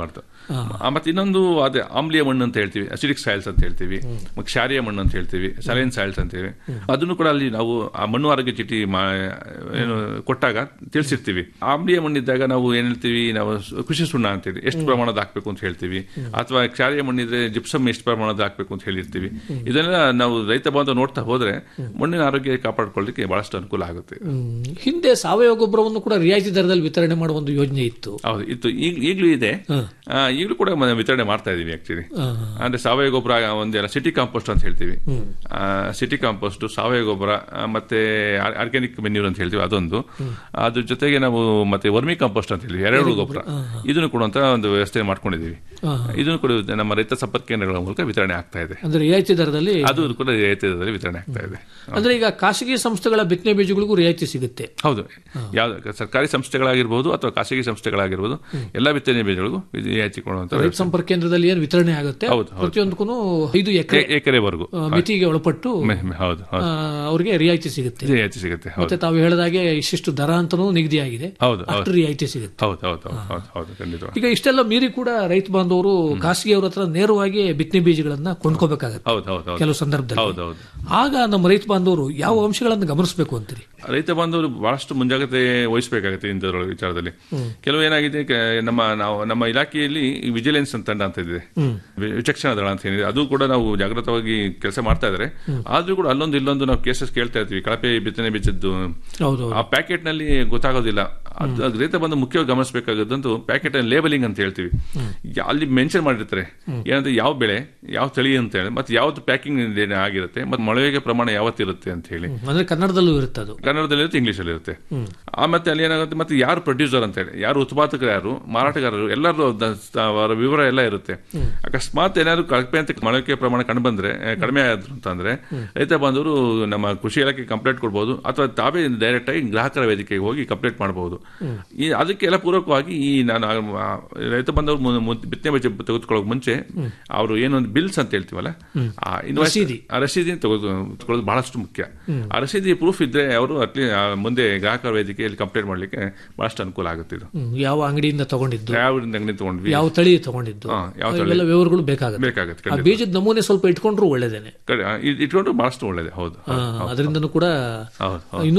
ಆ, ಮತ್ತೆ ಇನ್ನೊಂದು ಅದೇ ಆಮ್ಲೀಯ ಮಣ್ಣು ಅಂತ ಹೇಳ್ತೀವಿ ಅಸಿಡಿಕ್ ಸಾಯಿಲ್ಸ್ ಅಂತ ಹೇಳ್ತೀವಿ ಮತ್ತೆ ಕ್ಷಾರೀಯ ಮಣ್ಣು ಅಂತ ಹೇಳ್ತೀವಿ ಸಲೈನ್ ಸಾಯಿಲ್ಸ್ ಅಂತೇವೆ ಅದನ್ನು ಕೂಡ ಅಲ್ಲಿ ನಾವು ಆ ಮಣ್ಣು ಆರೋಗ್ಯ ಚೀಟಿ ಮಾ- ಏನು ಕೊಟ್ಟಾಗ ತಿಳಿಸಿರ್ತೀವಿ ಆಮ್ಲೀಯ ಮಣ್ಣಿದ್ದಾಗ ನಾವು ಏನ್ ಹೇಳ್ತೀವಿ ನಾವು ಸ- ಕೃಷಿ ಸುಣ್ಣ ಅಂತೇಳಿ ಎಷ್ಟು ಪ್ರಮಾಣದ ಹಾಕ್ಬೇಕು ಅಂತ ಹೇಳ್ತೀವಿ ಅಥವಾ ಕ್ಷಾರೀಯ ಮಣ್ಣಿದ್ರೆ ಜಿಪ್ಸಮ್ ಎಷ್ಟು ಪ್ರಮಾಣದ ಹಾಕ್ಬೇಕು ಅಂತ ಹೇಳಿರ್ತೀವಿ ಇದನ್ನೆಲ್ಲ ನಾವು ರೈತ ಬಾಂಧವ ನೋಡ್ತಾ ಹೋದ್ರೆ ಮಣ್ಣಿನ ಆರೋಗ್ಯ ಕಾಪಾಡ್ಕೊಳ್ಳಿಕ್ಕೆ ಬಹಳಷ್ಟು ಅನುಕೂಲ ಆಗುತ್ತೆ ಹ್ಮ್. ಹಿಂದೆ ಸಾವಯವ ಗೊಬ್ಬರವನ್ನು ಕೂಡ ರಿಯಾಯಿತಿ ದರದಲ್ಲಿ ವಿತರಣೆ ಮಾಡುವ ಒಂದು ಯೋಜನೆ ಇತ್ತು ಹೌದು ಇತ್ತು ಈಗ ಈಗಲೂ ಇದೆ ಆ, ಈಗಲೂ ಕೂಡ ಮ- ವಿತರಣೆ ಮಾಡ್ತಾ ಇದೀವಿ ಆಕ್ಚುಲಿ ಆ, ಅಂದ್ರೆ ಸಾವಯವ ಗೊಬ್ಬರ ಒಂದೆಲ್ಲ ಸಿಟಿ ಕಾಂಪೋಸ್ಟ್ ಅಂತ ಹೇಳ್ತೀವಿ ಸಿಟಿ ಕಾಂಪೋಸ್ಟ್ ಸಾವಯವ ಗೊಬ್ಬರ ಆ, ಮತ್ತೆ ಆರ್ಗ್ಯಾನಿಕ್ ಮೆನ್ಯೂರ್ ಅಂತ ಹೇಳ್ತೀವಿ ಅದೊಂದು ಅದ್ರ ಜೊತೆಗೆ ನಾವು ಮತ್ತೆ ವರ್ಮಿ ಕಾಂಪೋಸ್ಟ್ ಅಂತ ಹೇಳ್ತೀವಿ ಎರೆಹುಳು ಗೊಬ್ಬರ ಇದನ್ನು ಕೊಡುವಂತ ಒಂದು ವ್ಯವಸ್ಥೆ ಮಾಡ್ಕೊಂಡಿದೀವಿ ಇದನ್ನು ಕೂಡ ನಮ್ಮ ರೈತ ಸಂಪರ್ಕ ಕೇಂದ್ರಗಳ ಮೂಲಕ ವಿತರಣೆ ಆಗ್ತಾ ಇದೆ ಅಂದ್ರೆ ರಿಯಾಯಿತಿ ದರದಲ್ಲಿ ಅದು ಕೂಡ ರಿಯಾಯಿತಿ ದರದಲ್ಲಿ ವಿತರಣೆ ಆಗ್ತಾ ಇದೆ ಅಂದ್ರೆ ಈಗ ಖಾಸಗಿ ಸಂಸ್ಥೆಗಳ ಬಿತ್ತನೆ ಬೀಜಗಳಿಗೂ ರಿಯಾಯಿತಿ ಸಿಗುತ್ತೆ ಹೌದು ಯಾವ್ದು ಸರ್ಕಾರಿ ಸಂಸ್ಥೆಗಳಾಗಿರ್ಬೋದು ಅಥವಾ ಖಾಸಗಿ ಸಂಸ್ಥೆಗಳಾಗಿರ್ಬೋದು ಎಲ್ಲ ಬಿತ್ತನೆ ಬೀಜಗಳಿಗೂ ಇದು ರಿಯಾಯಿತಿ ಕೊಡುವಂತ ರೈತ ಸಂಪರ್ಕ ಕೇಂದ್ರದಲ್ಲಿ ಏನು ವಿತರಣೆ ಆಗುತ್ತೆ ಹೌದು, ಹೌದು. ಪ್ರತಿಯೊಂದಕ್ಕೂ ಐದು ಎಕರೆ ಎ- ಎಕರೆವರೆಗೂ ಮಿತಿಗೆ ಒಳಪಟ್ಟು ಮೆ- ಮೆ- ಹೌದು ಆ, ಹೌದು ಅವರಿಗೆ ರಿಯಾಯಿತಿ ಸಿಗುತ್ತೆ ರಿಯಾಯಿತಿ ಸಿಗುತ್ತೆ ಹೌದು ಮತ್ತೆ ತಾವು ಹೇಳಿದಾಗೆ ಇಷ್ಟಿಷ್ಟು ದರ ಅಂತಾನೂ ನಿಗದಿಯಾಗಿದೆ ಹೌದು ಅಷ್ಟು ಹೌದು ರಿಯಾಯಿತಿ ಸಿಗುತ್ತೆ ಹೌದು ಹೌದು ಹೌದು ಹೌದು ಹೌದು ಖಂಡಿತ ಈಗ ಇಷ್ಟೆಲ್ಲ ಮೀರಿ ಕೂಡ ರೈತ ಬಾಂಧವರು ಖಾಸಗಿಯವರ ಹತ್ರ ನೇರವಾಗಿ ಬಿತ್ತನೆ ಬೀಜಗಳನ್ನ ಕೊಂಡ್ಕೋಬೇಕಾಗತ್ತೆ ಹೌದು ಹೌದು ಹೌದು ಕೆಲವು ಸಂದರ್ಭದಲ್ಲಿ ಹೌದು ಹೌದು ಆಗ ನಮ್ಮ ರೈತ ಬಾಂಧವರು ಯಾವ ಅಂಶಗಳನ್ನು ಗಮನಿಸಬೇಕು ಅಂತೀರಿ ರೈತ ಬಾಂಧವರು ಬಹಳಷ್ಟು ಮುಂಜಾಗ್ರತೆ ವಹಿಸಬೇಕಾಗುತ್ತೆ ಇಂಥದ್ರ ವಿಚಾರದಲ್ಲಿ ಕೆಲವು ಏನಾಗಿದೆ ಕ- ನಮ್ಮ ನಾವು ನಮ್ಮ ಇಲಾಖೆಯಲ್ಲಿ ವಿಜಿಲೆನ್ಸ್ ಅಂತ ತಂಡ ಅಂತ ಇದೆ ವಿ- ವಿಚಕ್ಷಣ ದಳ ಅಂತ ಏನಿದೆ ಅದು ಕೂಡ ನಾವು ಜಾಗೃತವಾಗಿ ಕೆಲಸ ಮಾಡ್ತಾ ಇದ್ದಾರೆ ಆದ್ರೂ ಕೂಡ ಅಲ್ಲೊಂದು ಇಲ್ಲೊಂದು ನಾವು ಕೇಸಸ್ ಕೇಳ್ತಾ ಇರ್ತೀವಿ ಕಳಪೆ ಬಿತ್ತನೆ ಬೀಜದ್ದು ಹೌದು ಆ ಪ್ಯಾಕೆಟ್ ನಲ್ಲಿ ಗೊತ್ತಾಗೋದಿಲ್ಲ ಅದು ಅದು ರೈತ ಬಂದು ಮುಖ್ಯವಾಗಿ ಗಮನಿಸಬೇಕಾದಂತೂ ಪ್ಯಾಕೆಟ್ ಲೇಬಲಿಂಗ್ ಅಂತ ಹೇಳ್ತೀವಿ ಯಾ- ಅಲ್ಲಿ ಮೆನ್ಷನ್ ಮಾಡಿರ್ತಾರೆ ಏನಂದ್ರೆ ಯಾವ ಬೆಳೆ ಯಾವ ತಳಿ ಅಂತ ಹೇಳಿ ಮತ್ತೆ ಯಾವ್ದು ಪ್ಯಾಕಿಂಗ್ ಆಗಿರುತ್ತೆ ಮತ್ತೆ ಮೊಳವೆಗೆ ಪ್ರಮಾಣ ಯಾವತ್ತಿರುತ್ತೆ ಅಂತ ಹೇಳಿ ಅಂದ್ರೆ ಕನ್ನಡದಲ್ಲೂ ಇರುತ್ತೆ ಅದು ಕನ್ನಡದಲ್ಲಿ ಇರುತ್ತೆ ಇಂಗ್ಲಿಷ್ ಅಲ್ಲಿ ಇರುತ್ತೆ ಆ ಮತ್ತೆ ಅಲ್ಲಿ ಏನಾಗುತ್ತೆ ಮತ್ತೆ ಯಾರು ಪ್ರೊಡ್ಯೂಸರ್ ಅಂತ ಹೇಳಿ ಯಾರು ಉತ್ಪಾದಕರು ಯಾರು ಮಾರಾಟಗಾರರು ಎಲ್ಲರೂ ದ- ಅವರ ವಿವರ ಎಲ್ಲ ಇರುತ್ತೆ ಅಕಸ್ಮಾತ್ ಏನಾದ್ರು ಕಳಪೆ ಅಂತ ಮೊಳಕೆ ಪ್ರಮಾಣ ಕಂಡು ಬಂದ್ರೆ ಆ, ಕಡಿಮೆ ಆದ್ರು ಅಂತಂದ್ರೆ ರೈತ ಬಾಂಧವರು ನಮ್ಮ ಕೃಷಿ ಇಲಾಖೆ ಕಂಪ್ಲೇಂಟ್ ಕೊಡ್ಬೋದು ಅಥವಾ ತಾವೇ ಡೈರೆಕ್ಟ್ ಆಗಿ ಗ್ರಾಹಕರ ವೇದಿಕೆಗೆ ಹೋಗಿ ಕಂಪ್ಲೇಂಟ್ ಮಾಡಬಹುದು ಈ ಅದಕ್ಕೆಲ್ಲ ಪೂರಕವಾಗಿ ಈ ನಾನು ಆ, ರೈತ ಬಾಂಧವರು ಮು- ಮು- ಬಿತ್ತನೆ ಬೀಜ ತೆಗೆದುಕೊಳ್ಳೋಕೆ ಮುಂಚೆ ಅವರು ಏನೊಂದು ಬಿಲ್ಸ್ ಅಂತ ಹೇಳ್ತೀವಲ್ಲ ಆ invoice- ರಸೀದಿ. ಆ ರಸೀದಿ ತೆಗೆದು ತೆಗೆದುಕೊಳ್ಳೋದು ಬಹಳಷ್ಟು ಮುಖ್ಯ ಆ ರಸೀದಿ ಪ್ರೂಫ್ ಇದ್ರೆ ಅವರು ಅಟ್ಲಿ ಮುಂದೆ ಗ್ರಾಹಕರ ವೇದಿಕೆಯಲ್ಲಿ ಕಂಪ್ಲೇಂಟ್ ಮಾಡ್ಲಿಕ್ಕೆ ಬಹಳಷ್ಟು ಅನುಕೂಲ ಆಗುತ್ತೆ ಇದು ಹ್ಮ್, ಯಾವ ಅಂಗಡಿಯಿಂದ ತಗೊಂಡಿದ್ದು ಯಾವ ಅಂಗಡಿ ತಗೊಂಡ್ವಿ ಯಾವ ತಳಿ ತಗೊಂಡಿದ್ದು ಹಾ, ಯಾವ ತಳಿ? ಇವೆಲ್ಲ ವಿವರಗಳು ಬೇಕಾಗುತ್ತೆ ಬೇಕಾಗುತ್ತೆ ಆ ಖಂಡಿತ. ಬೀಜದ ನಮೂನೆ ಸ್ವಲ್ಪ ಇಟ್ಕೊಂಡ್ರು ಒಳ್ಳೇದೇನೆ ಕಡೆ- ಆ, ಇದ್- ಇಟ್ಕೊಂಡು ಬಹಳಷ್ಟು ಒಳ್ಳೇದೆ ಹೌದು ಆ, ಅದರಿಂದನೂ ಕೂಡ ಹೌದು ಹೌದು ಇನ್ನೂ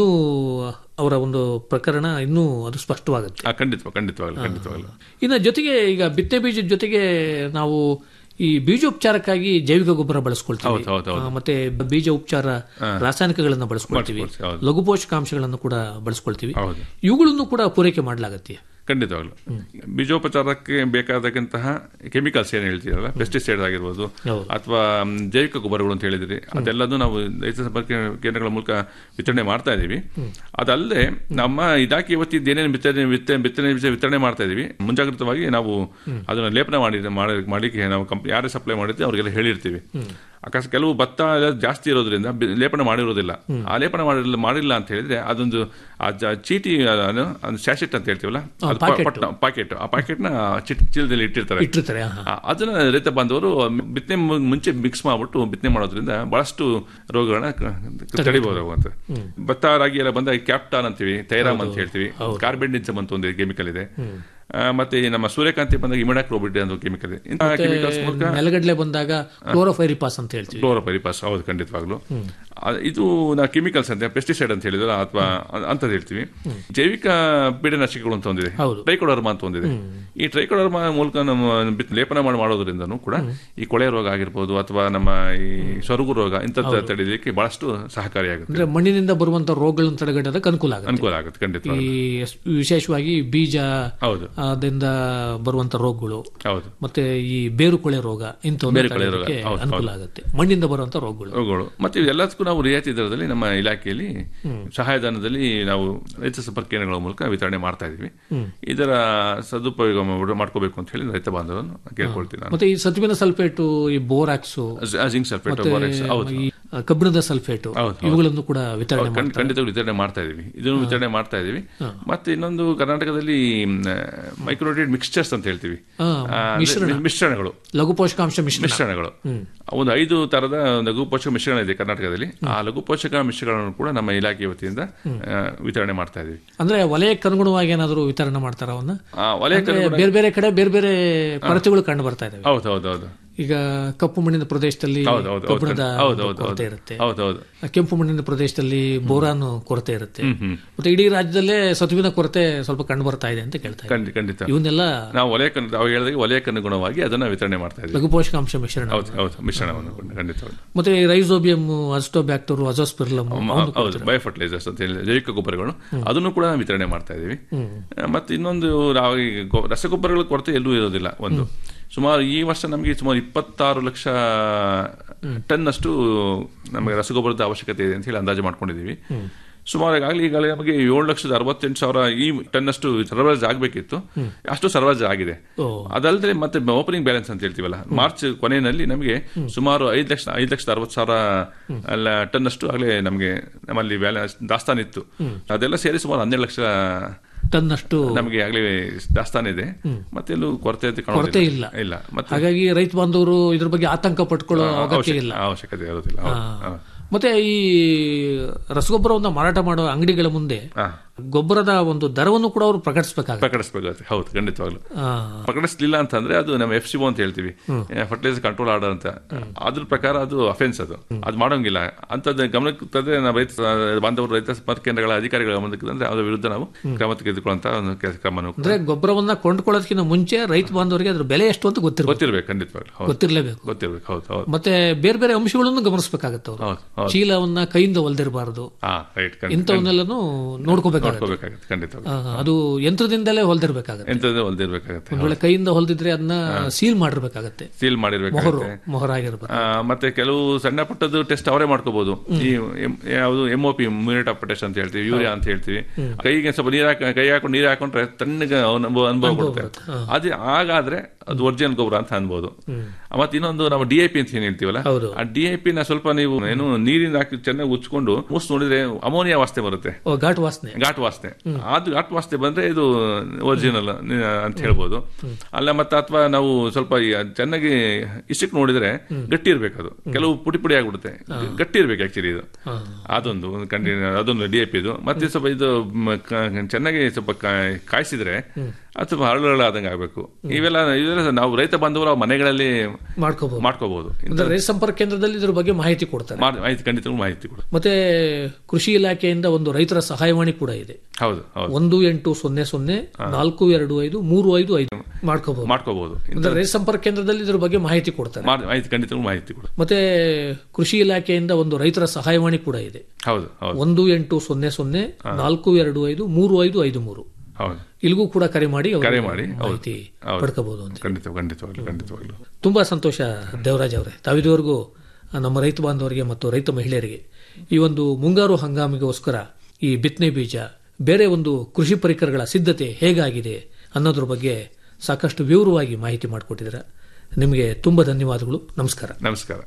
ಅವರ ಒಂದು ಪ್ರಕರಣ ಇನ್ನೂ ಅದು ಸ್ಪಷ್ಟವಾಗುತ್ತೆ ಆ, ಖಂಡಿತವ ಖಂಡಿತವಾಗ್ಲು ಖಂಡಿತವಾಗ್ಲು ಇನ್ನು ಜೊತೆಗೆ ಈಗ ಬಿತ್ತೆ ಬೀಜದ ಜೊತೆಗೆ ನಾವು ಈ ಬೀಜೋಪಚಾರಕ್ಕಾಗಿ ಜೈವಿಕ ಗೊಬ್ಬರ ಬಳಸ್ಕೊಳ್ತೀವಿ ಹೌದು, ಹೌದು, ಹೌದು. ಆ, ಮತ್ತೆ ಬೀಜ ಉಪಚಾರ ರಾಸಾಯನಿಕಗಳನ್ನ ಬಳಸ್ಕೊಳ್ತೀವಿ ಬಳಸ್ಕೊಳ್ತೀವಿ, ಹೌದು. ಲಘು ಪೋಷಕಾಂಶಗಳನ್ನು ಕೂಡ ಬಳಸ್ಕೊಳ್ತೀವಿ ಹೌದು ಇವುಗಳನ್ನು ಕೂಡ ಪೂರೈಕೆ ಮಾಡಲಾಗತ್ತೆ ಖಂಡಿತವಾಗ್ಲು ಬೀಜೋಪಚಾರಕ್ಕೆ ಬೇಕಾದಂತಹ ಕೆಮಿಕಲ್ಸ್ ಏನ್ ಹೇಳ್ತೀರಲ್ಲ ಪೆಸ್ಟಿಸೈಡ್ ಆಗಿರ್ಬೋದು ಹೌದು. ಅಥವಾ ಮ್, ಜೈವಿಕ ಗೊಬ್ಬರಗಳು ಅಂತ ಹೇಳಿದ್ರಿ ಅದೆಲ್ಲದೂ ನಾವು ರೈತ ಸಂಪರ್ಕ ಕೇಂದ್ರಗಳ ಮೂಲಕ ವಿತರಣೆ ಮಾಡ್ತಾ ಇದೀವಿ ಅದಲ್ಲದೆ ನಮ್ಮ ಇಲಾಖೆ ವತಿಯಿಂದ ಏನೇನು ಬಿತ್ತನೆ ಬಿತ್ತನೆ ಬಿತ್ತನೆ ಬೀಜ ವಿತರಣೆ ಮಾಡ್ತಾ ಇದೀವಿ ಮುಂಜಾಗ್ರತವಾಗಿ ನಾವು ಅದನ್ನ ಲೇಪನ ಮಾಡಿ ಮಾಡಿ- ಮಾಡ್ಲಿಕ್ಕೆ ನಾವು ಕಂಪ್ ಯಾರೇ ಸಪ್ಲೈ ಮಾಡಿರ್ತೀವಿ ಅವ್ರಿಗೆಲ್ಲ ಹೇಳಿರ್ತೀವಿ ಅಕಸ್ಮಾತ್ ಕೆಲವು ಭತ್ತ ಎಲ್ಲ ಜಾಸ್ತಿ ಇರೋದ್ರಿಂದ ಬಿ- ಲೇಪನ ಮಾಡಿರೋದಿಲ್ಲ ಆ ಲೇಪನ ಮಾಡಿಲ್ಲ ಮಾಡಿಲ್ಲ ಅಂತ ಹೇಳಿದ್ರೆ ಅದೊಂದು ಆ ಜ- ಚೀಟಿ ಸ್ಯಾಶೆಟ್ ಅಂತ ಹೇಳ್ತೀವಲ್ಲ ಅದು ಪಾಕೆಟ್. ಪಾಕೆಟ್ ಆ ಪಾಕೆಟ್ ನ ಚೀಟ್ ಚೀಲದಲ್ಲಿ ಇಟ್ಟಿರ್ತಾರೆ ಇಟ್ಟಿರ್ತಾರೆ ಆಹಾ. ಆ, ಅದನ್ನ ರೈತ ಬಾಂಧವರು ಬಿತ್ತನೆ ಮು- ಮುಂಚೆ ಮಿಕ್ಸ್ ಮಾಡ್ಬಿಟ್ಟು ಬಿತ್ತನೆ ಮಾಡೋದ್ರಿಂದ ಬಹಳಷ್ಟು ರೋಗಗಳನ್ನ ಕ- ತಡಿಬಹುದು ಅಂತ ಭತ್ತ ರಾಗಿ ಎಲ್ಲ ಬಂದಾಗ ಕ್ಯಾಪ್ಟಾನ್ ಅಂತೀವಿ ಥೈರಾಮ್ ಅಂತ ಹೇಳ್ತೀವಿ ಕಾರ್ಬೆಂಡಿನ್ಸಮ್ ಅಂತ ಒಂದು ಕೆಮಿಕಲ್ ಇದೆ ಆ, ಮತ್ತೆ ಈ ನಮ್ಮ ಸೂರ್ಯಕಾಂತಿ ಬಂದಾಗ ಇಮಿಡಾಕ್ ರೋಬಿಡ್ ಅಂತ ಕೆಮಿಕಲ್ ಇದೆ ಇಂತಹ ಕೆಮಿಕಲ್ಸ್ ಮೂಲಕ ನೆಲಗಡಲೆ ಬಂದಾಗ ಕ್ಲೋರೋಫೈರಿಪಾಸ್ ಅಂತ ಹೇಳ್ತೀವಿ ಕ್ಲೋರೋಪರಿಪಾಸ್ ಹೌದು ಖಂಡಿತವಾಗ್ಲು ಆ, ಇದು ನಾ ಕೆಮಿಕಲ್ಸ್ ಅಂತ ಪೆಸ್ಟಿಸೈಡ್ ಅಂತ ಹೇಳಿದ್ರೆ ಅಥವಾ ಅಂತ ಹೇಳ್ತೀವಿ ಜೈವಿಕ ಪೀಡನಾಶಕಗಳು ಅಂತ ಒಂದಿದೆ ಹೌದು. ಟ್ರೈಕೋಡರ್ಮಾ ಅಂತ ಒಂದಿದೆ ಈ ಟ್ರೈಕೋಡರ್ಮಾ ಮೂಲಕ ನಮ್ಮ ಬಿತ್- ಲೇಪನ ಮಾಡಿ ಮಾಡೋದ್ರಿಂದನೂ ಕೂಡ ಈ ಕೊಳೆ ರೋಗ ಆಗಿರ್ಬೋದು ಅಥವಾ ನಮ್ಮ ಈ ಸೊರಗು ರೋಗ ಇಂಥದ್ದು ತಡೆಯಲಿಕ್ಕೆ ಬಹಳಷ್ಟು ಸಹಕಾರಿಯಾಗುತ್ತೆ ಅಂದ್ರೆ ಮಣ್ಣಿನಿಂದ ಬರುವಂತ ರೋಗಗಳನ್ನು ತಡೆಗಟ್ಟೋದಕ್ಕೆ ಅನುಕೂಲ ಆಗುತ್ತೆ ಅನುಕೂಲ ಆಗುತ್ತೆ ಖಂಡಿತ ಈ ಎಸ್- ವಿಶೇಷವಾಗಿ ಬೀಜ ಹೌದು ಅದರಿಂದ ಬರುವಂತ ರೋಗಗಳು ಹೌದು ಮತ್ತೆ ಈ ಬೇರು ಕೊಳೆ ರೋಗ ಇಂಥವನ್ನು ಬೇರು ಕೊಳೆ ರೋಗ, ತಡೆಯೋದಕ್ಕೆ ಹೌದು, ಅನುಕೂಲ ಆಗುತ್ತೆ ಮಣ್ಣಿಂದ ಬರುವಂತ ರೋಗಗಳು ರೋಗಗಳು ಮತ್ತೆ ಇವೆಲ್ಲದಕ್ಕೂ ನಾವು ರಿಯಾಯಿತಿ ದರದಲ್ಲಿ ನಮ್ಮ ಇಲಾಖೆಯಲ್ಲಿ ಸಹಾಯಧನದಲ್ಲಿ ನಾವು ರೈತ ಸಂಪರ್ಕ ಕೇಂದ್ರಗಳ ಮೂಲಕ ವಿತರಣೆ ಮಾಡ್ತಾ ಇದೀವಿ ಇದರ ಸದುಪಯೋಗ ಮಾಡ್- ಮಾಡ್ಕೋಬೇಕು ಅಂತ ಹೇಳಿ ರೈತ ಬಾಂಧವರನ್ನು ಕೇಳ್ಕೊಳ್ತೀನಿ ನಾನು ಮತ್ತೆ ಈ ಸತುವಿನ ಸಲ್ಫೇಟು ಈ ಬೋರಾಕ್ಸು ಜಿಂಕ್ ಸಲ್ಫೇಟ್ ಮತ್ತೆ ಬೋರೆಕ್ಸ್ ಹೌದು ಈ ಆ, ಕಬ್ಬಿಣದ ಸಲ್ಫೇಟು ಹೌದು, ಹೌದು. ಇವುಗಳನ್ನು ಕೂಡ ವಿತರಣೆ ಹೌದು, ಖಂಡಿತ- ಖಂಡಿತವಾಗ್ಲೂ ವಿತರಣೆ ಮಾಡ್ತಾ ಇದೀವಿ ಇದನ್ನು ವಿತರಣೆ ಮಾಡ್ತಾ ಇದೀವಿ ಮತ್ತೆ ಇನ್ನೊಂದು ಕರ್ನಾಟಕದಲ್ಲಿ ಮೈಕ್ರೋಡೇಟ್ ಮಿಕ್ಸ್ಚರ್ಸ್ ಅಂತ ಹೇಳ್ತೀವಿ ಆ, ಆ, ಅಂದ್ರೆ ಮಿಶ್ರಣ. ಮಿಶ್ರಣಗಳು ಲಘು ಪೋಷಕಾಂಶ ಮಿಶ್ರಣ ಮಿಶ್ರಣಗಳು ಒಂದು ಐದು ತರದ ಲಘು ಪೋಷಕ ಮಿಶ್ರಣ ಇದೆ ಕರ್ನಾಟಕದಲ್ಲಿ ಆ ಲಘು ಪೋಷಕ ಮಿಶ್ರಣಗಳನ್ನು ಕೂಡ ನಮ್ಮ ಇಲಾಖೆ ವತಿಯಿಂದ ಆ, ವಿತರಣೆ ಮಾಡ್ತಾ ಇದೀವಿ ಅಂದ್ರೆ ವಲಯಕ್ಕೆ ಅನುಗುಣವಾಗಿ ಏನಾದರೂ ವಿತರಣೆ ಮಾಡ್ತಾರ ಅವನ್ನ ಆ, ವಲಯಕ್ಕೆ ಅಂದ್ರೆ ಅನುಗುಣ- ಬೇರೆ ಬೇರೆ ಕಡೆ ಬೇರೆ ಬೇರೆ ಕೊರತೆಗಳು ಕಂಡು ಬರ್ತಾ ಇದಾವೆ ಹೌದು ಹೌದು ಹೌದು ಈಗ ಕಪ್ಪು ಮಣ್ಣಿನ ಪ್ರದೇಶದಲ್ಲಿ ಹೌದು ಹೌದು ಹೌದು ಕಬ್ಬಿಣದ ಹೌದು ಹೌದು ಕೊರತೆ ಹೌದು ಇರುತ್ತೆ ಹೌದು ಹೌದು ಕೆಂಪು ಮಣ್ಣಿನ ಪ್ರದೇಶದಲ್ಲಿ ಬೋರಾನ್ ಕೊರತೆ ಇರುತ್ತೆ ಮತ್ತೆ ಇಡೀ ರಾಜ್ಯದಲ್ಲೇ ಸತುವಿನ ಕೊರತೆ ಸ್ವಲ್ಪ ಕಂಡು ಬರ್ತಾ ಇದೆ ಅಂತ ಕೇಳ್ತಾ ಇದ್ದೀನಿ. ಖಂಡಿತ ಖಂಡಿತ ಇವನ್ನೆಲ್ಲ ನಾವು ವಲಯಕ್ಕೆ ನಾವು ಹೇಳಿದಾಗ ವಲಯಕ್ಕೆ ಅನುಗುಣವಾಗಿ ಅದನ್ನ ವಿತರಣೆ ಮಾಡ್ತಾ ಇದ್ದೀವಿ ಲಘು ಪೋಷಕಾಂಶ ಮಿಶ್ರಣ ಹೌದು ಹೌದು ಮಿಶ್ರಣವನ್ನು ಖಂಡಿತ ಹೌದು. ಮತ್ತೆ ರೈಸೋಬಿಯಂ ಅಸ್ಟೋಬ್ಯಾಕ್ಟರ್ ಅಜೋಸ್ಪಿರ್ಲಮ್ ಮ- ಹೌದು ಬಯೋ ಫರ್ಟಿಲೈಸರ್ಸ್ ಅಂತ ಹೇಳಿ ಜೈವಿಕ ಗೊಬ್ಬರಗಳು ಅದನ್ನು ಕೂಡ ನಾವು ವಿತರಣೆ ಮಾಡ್ತಾ ಇದೀವಿ ಆ, ಮತ್ತೆ ಇನ್ನೊಂದು ನಾವು ಈ ಗೊ- ರಸಗೊಬ್ಬರಗಳ ಕೊರತೆ ಎಲ್ಲೂ ಇರೋದಿಲ್ಲ ಒಂದು ಸುಮಾರು ಈ ವರ್ಷ ನಮಗೆ ಸುಮಾರು ಇಪ್ಪತ್ತಾರು ಲಕ್ಷ ಟನ್ ಅಷ್ಟು ನಮಗೆ ರಸಗೊಬ್ಬರದ ಅವಶ್ಯಕತೆ ಇದೆ ಅಂತ ಹೇಳಿ ಅಂದಾಜು ಮಾಡ್ಕೊಂಡಿದೀವಿ ಸುಮಾರು ಈಗಾಗಲೇ ಈಗಾಗಲೇ ನಮಗೆ ಏಳು ಲಕ್ಷದ ಅರವತ್ತೆಂಟು ಸಾವಿರ ಈ ಟನ್ ಅಷ್ಟು ಸರಬರಾಜು ಆಗಬೇಕಿತ್ತು ಅಷ್ಟು ಸರಬರಾಜು ಆಗಿದೆ ಅದಲ್ಲದೆ ಮತ್ತೆ ಓಪನಿಂಗ್ ಬ್ಯಾಲೆನ್ಸ್ ಅಂತ ಹೇಳ್ತೀವಲ್ಲ ಮಾರ್ಚ್ ಕೊನೆಯಲ್ಲಿ ನಮಗೆ ಸುಮಾರು ಐದು ಲಕ್ಷ ಐದು ಲಕ್ಷದ ಅರವತ್ತು ಸಾವಿರ ಅಲ್ಲ ಟನ್ ಅಷ್ಟು ಆಗಲೇ ನಮಗೆ ನಮ್ಮಲ್ಲಿ ಬ್ಯಾಲೆನ್ಸ್ ದಾಸ್ತಾನಿತ್ತು ಅದೆಲ್ಲ ಸೇರಿ ಸುಮಾರು ಹನ್ನೆರಡು ಲಕ್ಷ ಟನ್ ಅಷ್ಟು ನಮಗೆ ಆಗಲೇ ದಾಸ್ತಾನ ಇದೆ ಮತ್ತೆ ಎಲ್ಲೂ ಕೊರತೆ ಅಂತ ಕಾಣೋದಿಲ್ಲ. ಕೊರತೆ ಇಲ್ಲ. ಇಲ್ಲ ಮತ್ತೆ ಹಾಗಾಗಿ ರೈತ ಬಾಂಧವರು ಇದ್ರ ಬಗ್ಗೆ ಆತಂಕ ಪಟ್ಕೊಳ್ಳೋ ಅಗತ್ಯ ಅವಶ್ಯಕ- ಇಲ್ಲ ಅವಶ್ಯಕತೆ ಇರೋದಿಲ್ಲ ಹೌದು. ಹೌದು. ಮತ್ತೆ ಈ ರಸಗೊಬ್ಬರವನ್ನು ಮಾರಾಟ ಮಾಡುವ ಅಂಗಡಿಗಳ ಮುಂದೆ ಹಾ. ಗೊಬ್ಬರದ ಒಂದು ದರವನ್ನು ಕೂಡ ಅವರು ಪ್ರಕಟಿಸಬೇಕಾಗುತ್ತೆ ಪ್ರಕಟಿಸಬೇಕಾಗುತ್ತೆ ಹೌದು ಖಂಡಿತವಾಗ್ಲು ಪ್ರಕಟಿಸಲಿಲ್ಲ ಅಂತಂದ್ರೆ ಅದು ನಮ್ಮ ಎಫ್ ಸಿ ಅಂತ ಹೇಳ್ತೀವಿ ಫರ್ಟಿಲೈಸರ್ ಕಂಟ್ರೋಲ್ ಆರ್ಡರ್ ಅಂತ ಅದ್ರ ಪ್ರಕಾರ ಅದು ಅಫೆನ್ಸ್ ಅದು ಅದು ಮಾಡೋಂಗಿಲ್ಲ ಅಂತದ್ದು ಗಮನಕ್ಕೆ ತಂದ್ರೆ ನಾವು ರೈತ ಬಾಂಧವರು ರೈತ ಸಂಪರ್ಕ ಕೇಂದ್ರಗಳ ಅಧಿಕಾರಿಗಳ ಗಮನಕ್ಕೆ ತಂದ್ರೆ ಅದರ ವಿರುದ್ಧ ನಾವು ಕ್ರಮ ತೆಗೆದುಕೊಳ್ಳುವಂತ ಒಂದು ಕೆಲ- ಕ್ರಮವನ್ನು ಕೂಡ ಅಂದ್ರೆ ಗೊಬ್ಬರವನ್ನ ಕೊಂಡ್ಕೊಳ್ಳೋದಕ್ಕಿಂತ ಮುಂಚೆ ರೈತ ಬಾಂಧವರಿಗೆ ಅದ್ರ ಬೆಲೆ ಎಷ್ಟು ಅಂತ ಗೊತ್ತಿರಬೇಕು ಗೊತ್ತಿರ್ಬೇಕು ಖಂಡಿತವಾಗ್ಲು ಹೌದು ಗೊತ್ತಿರಲೇಬೇಕು ಗೊತ್ತಿರ್ಬೇಕು ಹೌದು ಹೌದು ಮತ್ತೆ ಬೇರೆ ಬೇರೆ ಅಂಶಗಳನ್ನು ಗಮನಿಸಬೇಕಾಗತ್ತೆ ಅವರು ಹೌದು ಹೌದು ಚೀಲವನ್ನ ಕೈಯಿಂದ ಹೊಲ್ದಿರಬಾರದು ಹಾ ರೈಟ್ ಇಂಥವನ್ನೆಲ್ಲನೂ ನೋಡ್ಕೋಬೇಕಾಗುತ್ತೆ ನೋಡ್ಕೋಬೇಕಾಗುತ್ತೆ ಖಂಡಿತ ಆ, ಅದು ಯಂತ್ರದಿಂದಲೇ ಹೊಲ್ದಿರ್ಬೇಕಾಗತ್ತೆ ಎಂತದ್ದು ಹೊಲ್ದಿರ್ಬೇಕಾಗತ್ತೆ ಒಂದ್ ವೇಳೆ ಕೈಯಿಂದ ಹೊಲ್ದಿದ್ರೆ ಅದನ್ನ ಸೀಲ್ ಮಾಡಿರ್ಬೇಕಾಗತ್ತೆ ಸೀಲ್ ಮೊಹರು ಮಾಡಿರ್ಬೇಕಾಗುತ್ತೆ ಮೊಹರಾಗಿರ್ಬೇಕು ಆ, ಮತ್ತೆ ಕೆಲವು ಸಣ್ಣ ಪುಟ್ಟದ್ದು ಟೆಸ್ಟ್ ಅವರೇ ಮಾಡ್ಕೋಬಹುದು ಈ ಎಂ- ಯಾವುದು M O P muriate of potash ಅಂತ ಹೇಳ್ತೀವಿ ಯೂರಿಯಾ ಅಂತ ಹೇಳ್ತೀವಿ ಕೈಗೆ ಸ್ವಲ್ಪ ನೀರ್ ಹಾಕ ಕೈ ಹಾಕೊಂಡು ನೀರ್ ಹಾಕೊಂಡ್ರೆ ತಣ್ಣಗೆ ಅನುಭವ ಅನುಭವ ಕೊಡುತ್ತೆ ಅದೇ ಹಾಗಾದ್ರೆ ಅದು ಒರಿಜಿನಲ್ ಗೊಬ್ಬರ ಅಂತ ಅನ್ಬೋದು ಮತ್ತೆ ಇನ್ನೊಂದು ನಾವು ಡಿ ಐ ಪಿ ಅಂತ ಏನ್ ಹೇಳ್ತೀವಲ್ಲ ಹೌದು. ಆ ಡಿ ಐ ಪಿ ನ ಸ್ವಲ್ಪ ನೀವು ಏನು ನೀರಿಂದ ಹಾಕಿ ಚೆನ್ನಾಗಿ ಉಚ್ಕೊಂಡು ಮೂಸ್ ನೋಡಿದ್ರೆ ಅಮೋನಿಯಾ ವಾಸನೆ ಬರುತ್ತೆ ಓ, ಘಾಟ್ ವಾಸನೆ ಘಾಟ್ ವಾಸನೆ ಅದು ಘಾಟ್ ವಾಸನೆ ಬಂದ್ರೆ ಇದು ಒರಿಜಿನಲ್ ಅಂತ ಹೇಳ್ಬೋದು ಅಲ್ಲ ಮತ್ತೆ ಅಥವಾ ನಾವು ಸ್ವಲ್ಪ ಈ ಚೆನ್ನಾಗಿ ಇಷ್ಟಕ್ಕೆ ನೋಡಿದ್ರೆ ಗಟ್ಟಿ ಇರ್ಬೇಕು ಅದು ಕೆಲವು ಪುಡಿ ಪುಡಿ ಆಗ್ಬಿಡುತ್ತೆ ಗಟ್ಟಿ ಇರ್ಬೇಕು ಆಕ್ಚುಲಿ ಇದು ಅದೊಂದು ಒಂದು ಕಂಟಿನ್ಯೂ ಅದೊಂದು ಡಿ ಎ ಪಿ ಇದು ಮತ್ತೆ ಸ್ವಲ್ಪ ಇದು ಮ, ಕ- ಚೆನ್ನಾಗಿ ಸ್ವಲ್ಪ ಕಾ- ಕಾಯಿಸಿದ್ರೆ ಅದು ಸ್ವಲ್ಪ ಹರಳುಗಳಾದಂಗೆ ಆಗ್ಬೇಕು ಇವೆಲ್ಲ ಇವೆಲ್ಲ ನಾವು ರೈತ ಬಾಂಧವರು ಅವ್ರ ಮನೆಗಳಲ್ಲಿ ಮಾಡ್ಕೋಬಹುದು ಮಾಡ್ಕೋಬಹುದು ಅಂದ್ರೆ ರೈತ ಸಂಪರ್ಕ ಕೇಂದ್ರದಲ್ಲಿ ಇದ್ರ ಬಗ್ಗೆ ಮಾಹಿತಿ ಕೊಡ್ತಾರೆ ಮಾಹಿತಿ ಖಂಡಿತ ಮಾಹಿತಿ ಕೂಡ ಮತ್ತೆ ಕೃಷಿ ಇಲಾಖೆಯಿಂದ ಒಂದು ರೈತರ ಸಹಾಯವಾಣಿ ಕೂಡ ಇದೆ ಹೌದು ಹೌದು ಒಂದು ಎಂಟು ಸೊನ್ನೆ ಸೊನ್ನೆ ನಾಲ್ಕು ಎರಡು ಐದು ಮೂರು ಐದು ಐದು ಮಾಡ್ಕೋಬಹುದು ಮಾಡ್ಕೋಬಹುದು ಅಂದ್ರೆ ರೈತ ಸಂಪರ್ಕ ಕೇಂದ್ರದಲ್ಲಿ ಇದ್ರ ಬಗ್ಗೆ ಮಾಹಿತಿ ಕೊಡ್ತಾರೆ ಮಾಹಿತಿ ಖಂಡಿತ ಮಾಹಿತಿ ಕೂಡ ಮತ್ತೆ ಕೃಷಿ ಇಲಾಖೆಯಿಂದ ಒಂದು ರೈತರ ಸಹಾಯವಾಣಿ ಕೂಡ ಇದೆ ಹೌದು ಹೌದು ಒಂದು ಎಂಟು ಸೊನ್ನೆ ಸೊನ್ನೆ ನಾಲ್ಕು ಎರಡು ಐದು ಮೂರು ಐದು ಐದು ಮೂರು ಹೌದು ಇಲ್ಲಿಗೂ ಕೂಡ ಕರೆ ಮಾಡಿ ಅವರು ಕರೆ ಮಾಡಿ ಹೌದು ಮಾಹಿತಿ ಹೌದು. ಪಡ್ಕೋಬಹುದು ಅಂತ ಖಂಡಿತ ಖಂಡಿತವಾಗ್ಲು ಖಂಡಿತವಾಗ್ಲು ತುಂಬಾ ಸಂತೋಷ ದೇವರಾಜ್ ಅವರೇ ತಾವಿದುವರೆಗೂ ನಮ್ಮ ರೈತ ಬಾಂಧವರಿಗೆ ಮತ್ತು ರೈತ ಮಹಿಳೆಯರಿಗೆ ಈ ಒಂದು ಮುಂಗಾರು ಹಂಗಾಮಿಗೋಸ್ಕರ ಈ ಬಿತ್ತನೆ ಬೀಜ ಬೇರೆ ಒಂದು ಕೃಷಿ ಪರಿಕರಗಳ ಸಿದ್ಧತೆ ಹೇಗಾಗಿದೆ ಅನ್ನೋದ್ರ ಬಗ್ಗೆ ಸಾಕಷ್ಟು ವಿವರವಾಗಿ ಮಾಹಿತಿ ಮಾಡಿಕೊಟ್ಟಿದ್ದೀರಾ ನಿಮಗೆ ತುಂಬಾ ಧನ್ಯವಾದಗಳು ನಮಸ್ಕಾರ ನಮಸ್ಕಾರ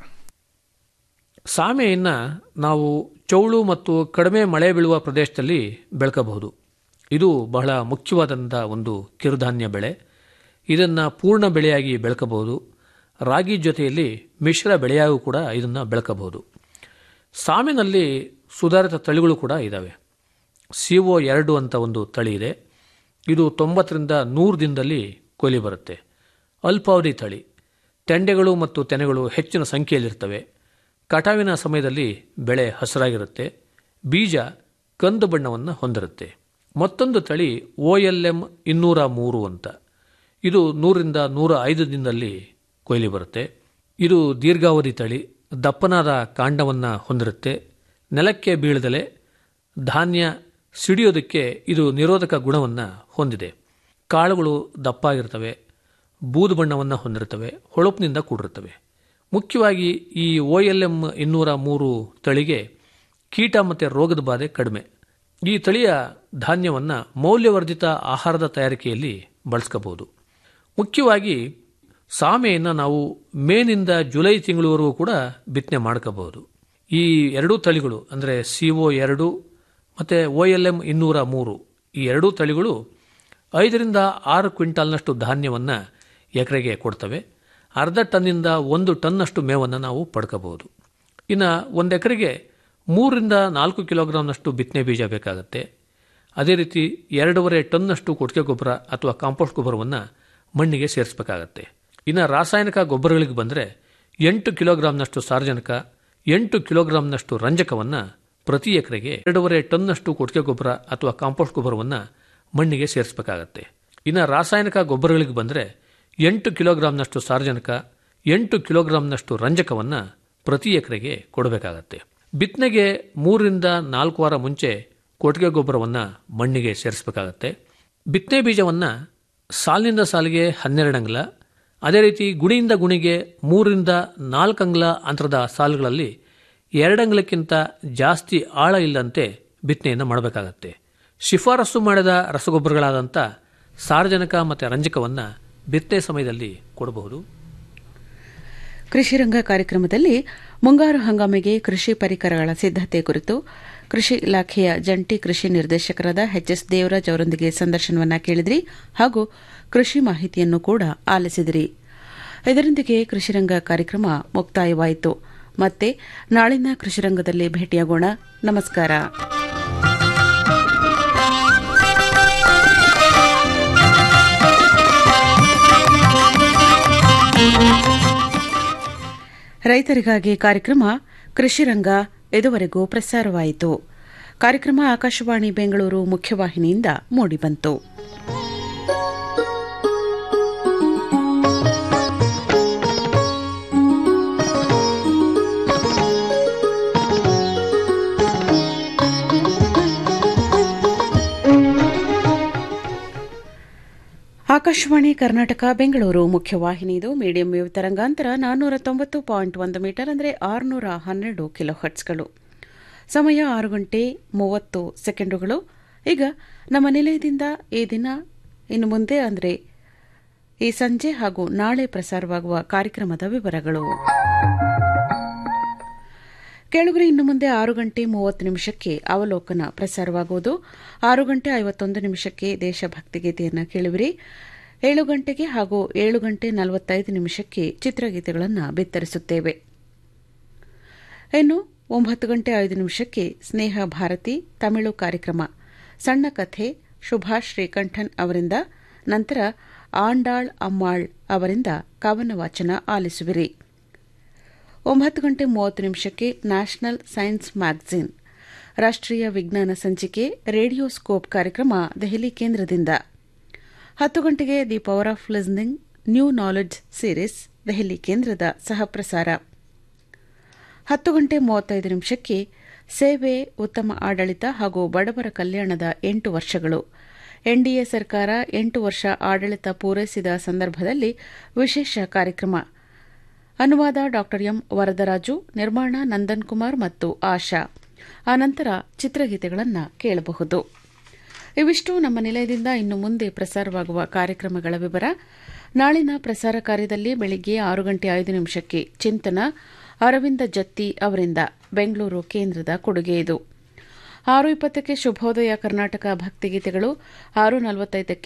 ಸಾಮೆಯನ್ನ ನಾವು ಚೌಳು ಮತ್ತು ಕಡಿಮೆ ಮಳೆ ಬೀಳುವ ಪ್ರದೇಶದಲ್ಲಿ ಬೆಳ್ಕಬಹುದು ಇದು ಬಹಳ ಮುಖ್ಯವಾದಂಥ ಒಂದು ಕಿರುಧಾನ್ಯ ಬೆಳೆ ಇದನ್ನು ಪೂರ್ಣ ಬೆಳೆಯಾಗಿ ಬೆಳ್ಕಬಹುದು ರಾಗಿ ಜೊತೆಯಲ್ಲಿ ಮಿಶ್ರ ಬೆಳೆಯಾಗೂ ಕೂಡ ಇದನ್ನು ಬೆಳ್ಕಬಹುದು ಸಾಮಿನಲ್ಲಿ ಸುಧಾರಿತ ತಳಿಗಳು ಕೂಡ ಇದ್ದಾವೆ ಸಿ ಒ ಎರಡು ಅಂತ ಒಂದು ತಳಿ ಇದೆ ಇದು ತೊಂಬತ್ತರಿಂದ ನೂರು ದಿನದಲ್ಲಿ ಕೊಯ್ಲಿ ಬರುತ್ತೆ ಅಲ್ಪಾವಧಿ ತಳಿ ತೆಂಡೆಗಳು ಮತ್ತು ತೆನೆಗಳು ಹೆಚ್ಚಿನ ಸಂಖ್ಯೆಯಲ್ಲಿರ್ತವೆ ಕಟಾವಿನ ಸಮಯದಲ್ಲಿ ಬೆಳೆ ಹಸಿರಾಗಿರುತ್ತೆ ಬೀಜ ಕಂದು ಬಣ್ಣವನ್ನು ಹೊಂದಿರುತ್ತೆ ಮತ್ತೊಂದು ತಳಿ ಒ ಎಲ್ ಎಂ ಇನ್ನೂರ ಮೂರು ಅಂತ ಇದು ನೂರರಿಂದ ನೂರ ಐದು ದಿನದಲ್ಲಿ ಕೊಯ್ಲಿ ಬರುತ್ತೆ ಇದು ದೀರ್ಘಾವಧಿ ತಳಿ ದಪ್ಪನಾದ ಕಾಂಡವನ್ನು ಹೊಂದಿರುತ್ತೆ ನೆಲಕ್ಕೆ ಬೀಳದಲೆ ಧಾನ್ಯ ಸಿಡಿಯೋದಕ್ಕೆ ಇದು ನಿರೋಧಕ ಗುಣವನ್ನು ಹೊಂದಿದೆ ಕಾಳುಗಳು ದಪ್ಪಾಗಿರ್ತವೆ ಬೂದು ಬಣ್ಣವನ್ನು ಹೊಂದಿರುತ್ತವೆ ಹೊಳಪಿನಿಂದ ಕೂಡಿರುತ್ತವೆ ಮುಖ್ಯವಾಗಿ ಈ ಒ ಎಲ್ ಎಂ ಇನ್ನೂರ ಮೂರು ತಳಿಗೆ ಕೀಟ ಮತ್ತು ರೋಗದ ಬಾಧೆ ಕಡಿಮೆ ಈ ತಳಿಯ ಧಾನ್ಯವನ್ನು ಮೌಲ್ಯವರ್ಧಿತ ಆಹಾರದ ತಯಾರಿಕೆಯಲ್ಲಿ ಬಳಸ್ಕೋಬಹುದು ಮುಖ್ಯವಾಗಿ ಸಾಮೆಯನ್ನು ನಾವು ಮೇನಿಂದ ಜುಲೈ ತಿಂಗಳವರೆಗೂ ಕೂಡ ಬಿತ್ತನೆ ಮಾಡ್ಕೋಬಹುದು ಈ ಎರಡೂ ತಳಿಗಳು ಅಂದರೆ ಸಿ ಒ ಎರಡು ಮತ್ತು ಒ ಎಲ್ ಎಂ ಇನ್ನೂರ ಮೂರು ಈ ಎರಡೂ ತಳಿಗಳು ಐದರಿಂದ ಆರು ಕ್ವಿಂಟಾಲ್ನಷ್ಟು ಧಾನ್ಯವನ್ನು ಎಕರೆಗೆ ಕೊಡ್ತವೆ ಅರ್ಧ ಟನ್ನಿಂದ ಒಂದು ಟನ್ನಷ್ಟು ಮೇವನ್ನು ನಾವು ಪಡ್ಕೋಬಹುದು ಇನ್ನು ಒಂದು ಎಕರೆಗೆ ಮೂರರಿಂದ ನಾಲ್ಕು ಕಿಲೋಗ್ರಾಮ್ನಷ್ಟು ಬಿತ್ತನೆ ಬೀಜ ಬೇಕಾಗುತ್ತೆ ಅದೇ ರೀತಿ ಎರಡೂವರೆ ಟನ್ನಷ್ಟು ಕೊಟ್ಟಿಗೆ ಗೊಬ್ಬರ ಅಥವಾ ಕಾಂಪೋಸ್ಟ್ ಗೊಬ್ಬರವನ್ನು ಮಣ್ಣಿಗೆ ಸೇರಿಸಬೇಕಾಗತ್ತೆ ಇನ್ನು ರಾಸಾಯನಿಕ ಗೊಬ್ಬರಗಳಿಗೆ ಬಂದರೆ ಎಂಟು ಕಿಲೋಗ್ರಾಂನಷ್ಟು ಸಾರ್ವಜನಿಕ ಎಂಟು ಕಿಲೋಗ್ರಾಂನಷ್ಟು ರಂಜಕವನ್ನು ಪ್ರತಿ ಎಕರೆಗೆ ಎರಡೂವರೆ ಟನ್ನಷ್ಟು ಕೊಟ್ಟಿಗೆ ಗೊಬ್ಬರ ಅಥವಾ ಕಾಂಪೋಸ್ಟ್ ಗೊಬ್ಬರವನ್ನು ಮಣ್ಣಿಗೆ ಸೇರಿಸಬೇಕಾಗತ್ತೆ ಇನ್ನು ರಾಸಾಯನಿಕ ಗೊಬ್ಬರಗಳಿಗೆ ಬಂದರೆ ಎಂಟು ಕಿಲೋಗ್ರಾಂನಷ್ಟು ಸಾರ್ವಜನಿಕ ಎಂಟು ಕಿಲೋಗ್ರಾಂನಷ್ಟು ರಂಜಕವನ್ನು ಪ್ರತಿ ಎಕರೆಗೆ ಕೊಡಬೇಕಾಗತ್ತೆ ಬಿತ್ತನೆಗೆ ಮೂರರಿಂದ ನಾಲ್ಕು ವಾರ ಮುಂಚೆ ಕೊಟ್ಟಿಗೆ ಗೊಬ್ಬರವನ್ನು ಮಣ್ಣಿಗೆ ಸೇರಿಸಬೇಕಾಗತ್ತೆ ಬಿತ್ತನೆ ಬೀಜವನ್ನು ಸಾಲಿನಿಂದ ಸಾಲಿಗೆ ಹನ್ನೆರಡು ಅಂಗ್ಲ ಅದೇ ರೀತಿ ಗುಣಿಯಿಂದ ಗುಣಿಗೆ ಮೂರರಿಂದ ನಾಲ್ಕು ಅಂಗ್ಲ ಅಂತರದ ಸಾಲುಗಳಲ್ಲಿ ಎರಡು ಅಂಗ್ಲಕ್ಕಿಂತ ಜಾಸ್ತಿ ಆಳ ಇಲ್ಲಂತೆ ಬಿತ್ತನೆಯನ್ನು ಮಾಡಬೇಕಾಗತ್ತೆ ಶಿಫಾರಸು ಮಾಡಿದ ರಸಗೊಬ್ಬರಗಳಾದಂಥ ಸಾರ್ವಜನಿಕ ಮತ್ತು ರಂಜಕವನ್ನು ಬಿತ್ತನೆ ಸಮಯದಲ್ಲಿ ಕೊಡಬಹುದು ಕೃಷಿ ರಂಗ ಕಾರ್ಯಕ್ರಮದಲ್ಲಿ ಮುಂಗಾರು ಹಂಗಾಮಿಗೆ ಕೃಷಿ ಪರಿಕರಗಳ ಸಿದ್ದತೆ ಕುರಿತು ಕೃಷಿ ಇಲಾಖೆಯ ಜಂಟಿ ಕೃಷಿ ನಿರ್ದೇಶಕರಾದ ಎಚ್ ಎಸ್ ದೇವರಾಜ್ ಅವರೊಂದಿಗೆ ಸಂದರ್ಶನವನ್ನ ಕೇಳಿದ್ರಿ ಹಾಗೂ ಕೃಷಿ ಮಾಹಿತಿಯನ್ನು ಕೂಡ ಆಲಿಸಿದಿರಿ ಇದರೊಂದಿಗೆ ಕೃಷಿರಂಗ ಕಾರ್ಯಕ್ರಮ ಮುಕ್ತಾಯವಾಯಿತು ಮತ್ತೆ ನಾಳಿನ ಕೃಷಿರಂಗದಲ್ಲಿ ಭೇಟಿಯಾಗೋಣ ನಮಸ್ಕಾರ ರೈತರಿಗಾಗಿ ಕಾರ್ಯಕ್ರಮ ಕೃಷಿರಂಗ ಇದುವರೆಗೂ ಪ್ರಸಾರವಾಯಿತು ಕಾರ್ಯಕ್ರಮ ಆಕಾಶವಾಣಿ ಬೆಂಗಳೂರು ಮುಖ್ಯವಾಹಿನಿಯಿಂದ ಮೂಡಿಬಂತು ಆಕಾಶವಾಣಿ ಕರ್ನಾಟಕ ಬೆಂಗಳೂರು ಮುಖ್ಯವಾಹಿನಿದು ಮೀಡಿಯಂ ವೇವ್ ತರಂಗಾಂತರ ನಾನ್ನೂರ ತೊಂಬತ್ತು ಪಾಯಿಂಟ್ ಒಂದು ಮೀಟರ್ ಅಂದರೆ ಆರುನೂರ ಹನ್ನೆರಡು ಕಿಲೋ ಹಟ್ಸ್ಗಳು ಸಮಯ ಆರು ಗಂಟೆ ಮೂವತ್ತು ಸೆಕೆಂಡುಗಳು ಈಗ ನಮ್ಮ ನಿಲಯದಿಂದ ಈ ದಿನ ಇನ್ನು ಮುಂದೆ ಅಂದರೆ ಈ ಸಂಜೆ ಹಾಗೂ ನಾಳೆ ಪ್ರಸಾರವಾಗುವ ಕಾರ್ಯಕ್ರಮದ ವಿವರಗಳು ಕೆಳಗರೆ ಇನ್ನು ಮುಂದೆ ಆರು ಗಂಟೆ ಮೂವತ್ತು ನಿಮಿಷಕ್ಕೆ ಅವಲೋಕನ ಪ್ರಸಾರವಾಗುವುದು ಆರು ಗಂಟೆ ಐವತ್ತೊಂದು ನಿಮಿಷಕ್ಕೆ ದೇಶಭಕ್ತಿ ಗೀತೆಯನ್ನು ಕೇಳುವಿರಿ ಏಳು ಗಂಟೆಗೆ ಹಾಗೂ ಏಳು ಗಂಟೆ ನಲವತ್ತೈದು ನಿಮಿಷಕ್ಕೆ ಚಿತ್ರಗೀತೆಗಳನ್ನು ಬಿತ್ತರಿಸುತ್ತೇವೆ ಇನ್ನು ಒಂಬತ್ತು ಗಂಟೆ ಐದು ನಿಮಿಷಕ್ಕೆ ಸ್ನೇಹ ಭಾರತಿ ತಮಿಳು ಕಾರ್ಯಕ್ರಮ ಸಣ್ಣ ಕಥೆ ಸುಭಾಷ್ ಶ್ರೀಕಂಠನ್ ಅವರಿಂದ ನಂತರ ಆಂಡಾಳ್ ಅಮ್ಮಾಳ್ ಅವರಿಂದ ಕವನ ವಾಚನ ಆಲಿಸುವಿರಿ ಒಂಬತ್ತು ಗಂಟೆ ಮೂವತ್ತು ನಿಮಿಷಕ್ಕೆ ನ್ಯಾಷನಲ್ ಸೈನ್ಸ್ ಮ್ಯಾಗಝಿನ್ ರಾಷ್ಟ್ರೀಯ ವಿಜ್ಞಾನ ಸಂಚಿಕೆ ರೇಡಿಯೋ ಸ್ಕೋಪ್ ಕಾರ್ಯಕ್ರಮ ದೆಹಲಿ ಕೇಂದ್ರದಿಂದ ಹತ್ತು ಗಂಟೆಗೆ the power of listening new knowledge series Delhi ಕೇಂದ್ರದ ಸಹಪ್ರಸಾರ ಹತ್ತು ಗಂಟೆ ಮೂವತ್ತೈದು ನಿಮಿಷಕ್ಕೆ ಸೇವೆ ಉತ್ತಮ ಆಡಳಿತ ಹಾಗೂ ಬಡವರ ಕಲ್ಯಾಣದ ಎಂಟು ವರ್ಷಗಳು ಎನ್ಡಿಎ ಸರ್ಕಾರ ಎಂಟು ವರ್ಷ ಆಡಳಿತ ಪೂರೈಸಿದ ಸಂದರ್ಭದಲ್ಲಿ ವಿಶೇಷ ಕಾರ್ಯಕ್ರಮ ಅನುವಾದ ಡಾ ಎಂ ವರದರಾಜು ನಿರ್ಮಾಣ ನಂದನ್ ಕುಮಾರ್ ಮತ್ತು ಆಶಾ ಆನಂತರ ಚಿತ್ರಗೀತೆಗಳನ್ನು ಕೇಳಬಹುದು ಇವಿಷ್ಟು ನಮ್ಮ ನಿಲಯದಿಂದ ಇನ್ನು ಮುಂದೆ ಪ್ರಸಾರವಾಗುವ ಕಾರ್ಯಕ್ರಮಗಳ ವಿವರ ನಾಳಿನ ಪ್ರಸಾರ ಕಾರ್ಯದಲ್ಲಿ ಬೆಳಿಗ್ಗೆ ಆರು ಗಂಟೆ ಐದು ನಿಮಿಷಕ್ಕೆ ಚಿಂತನ ಅರವಿಂದ ಜತ್ತಿ ಅವರಿಂದ ಬೆಂಗಳೂರು ಕೇಂದ್ರದ ಕೊಡುಗೆ ಇದು ಆರು ಇಪ್ಪತ್ತಕ್ಕೆ ಶುಭೋದಯ ಕರ್ನಾಟಕ ಭಕ್ತಿಗೀತೆಗಳು ಆರು ನಲವತ್ತೈದಕ್ಕೆ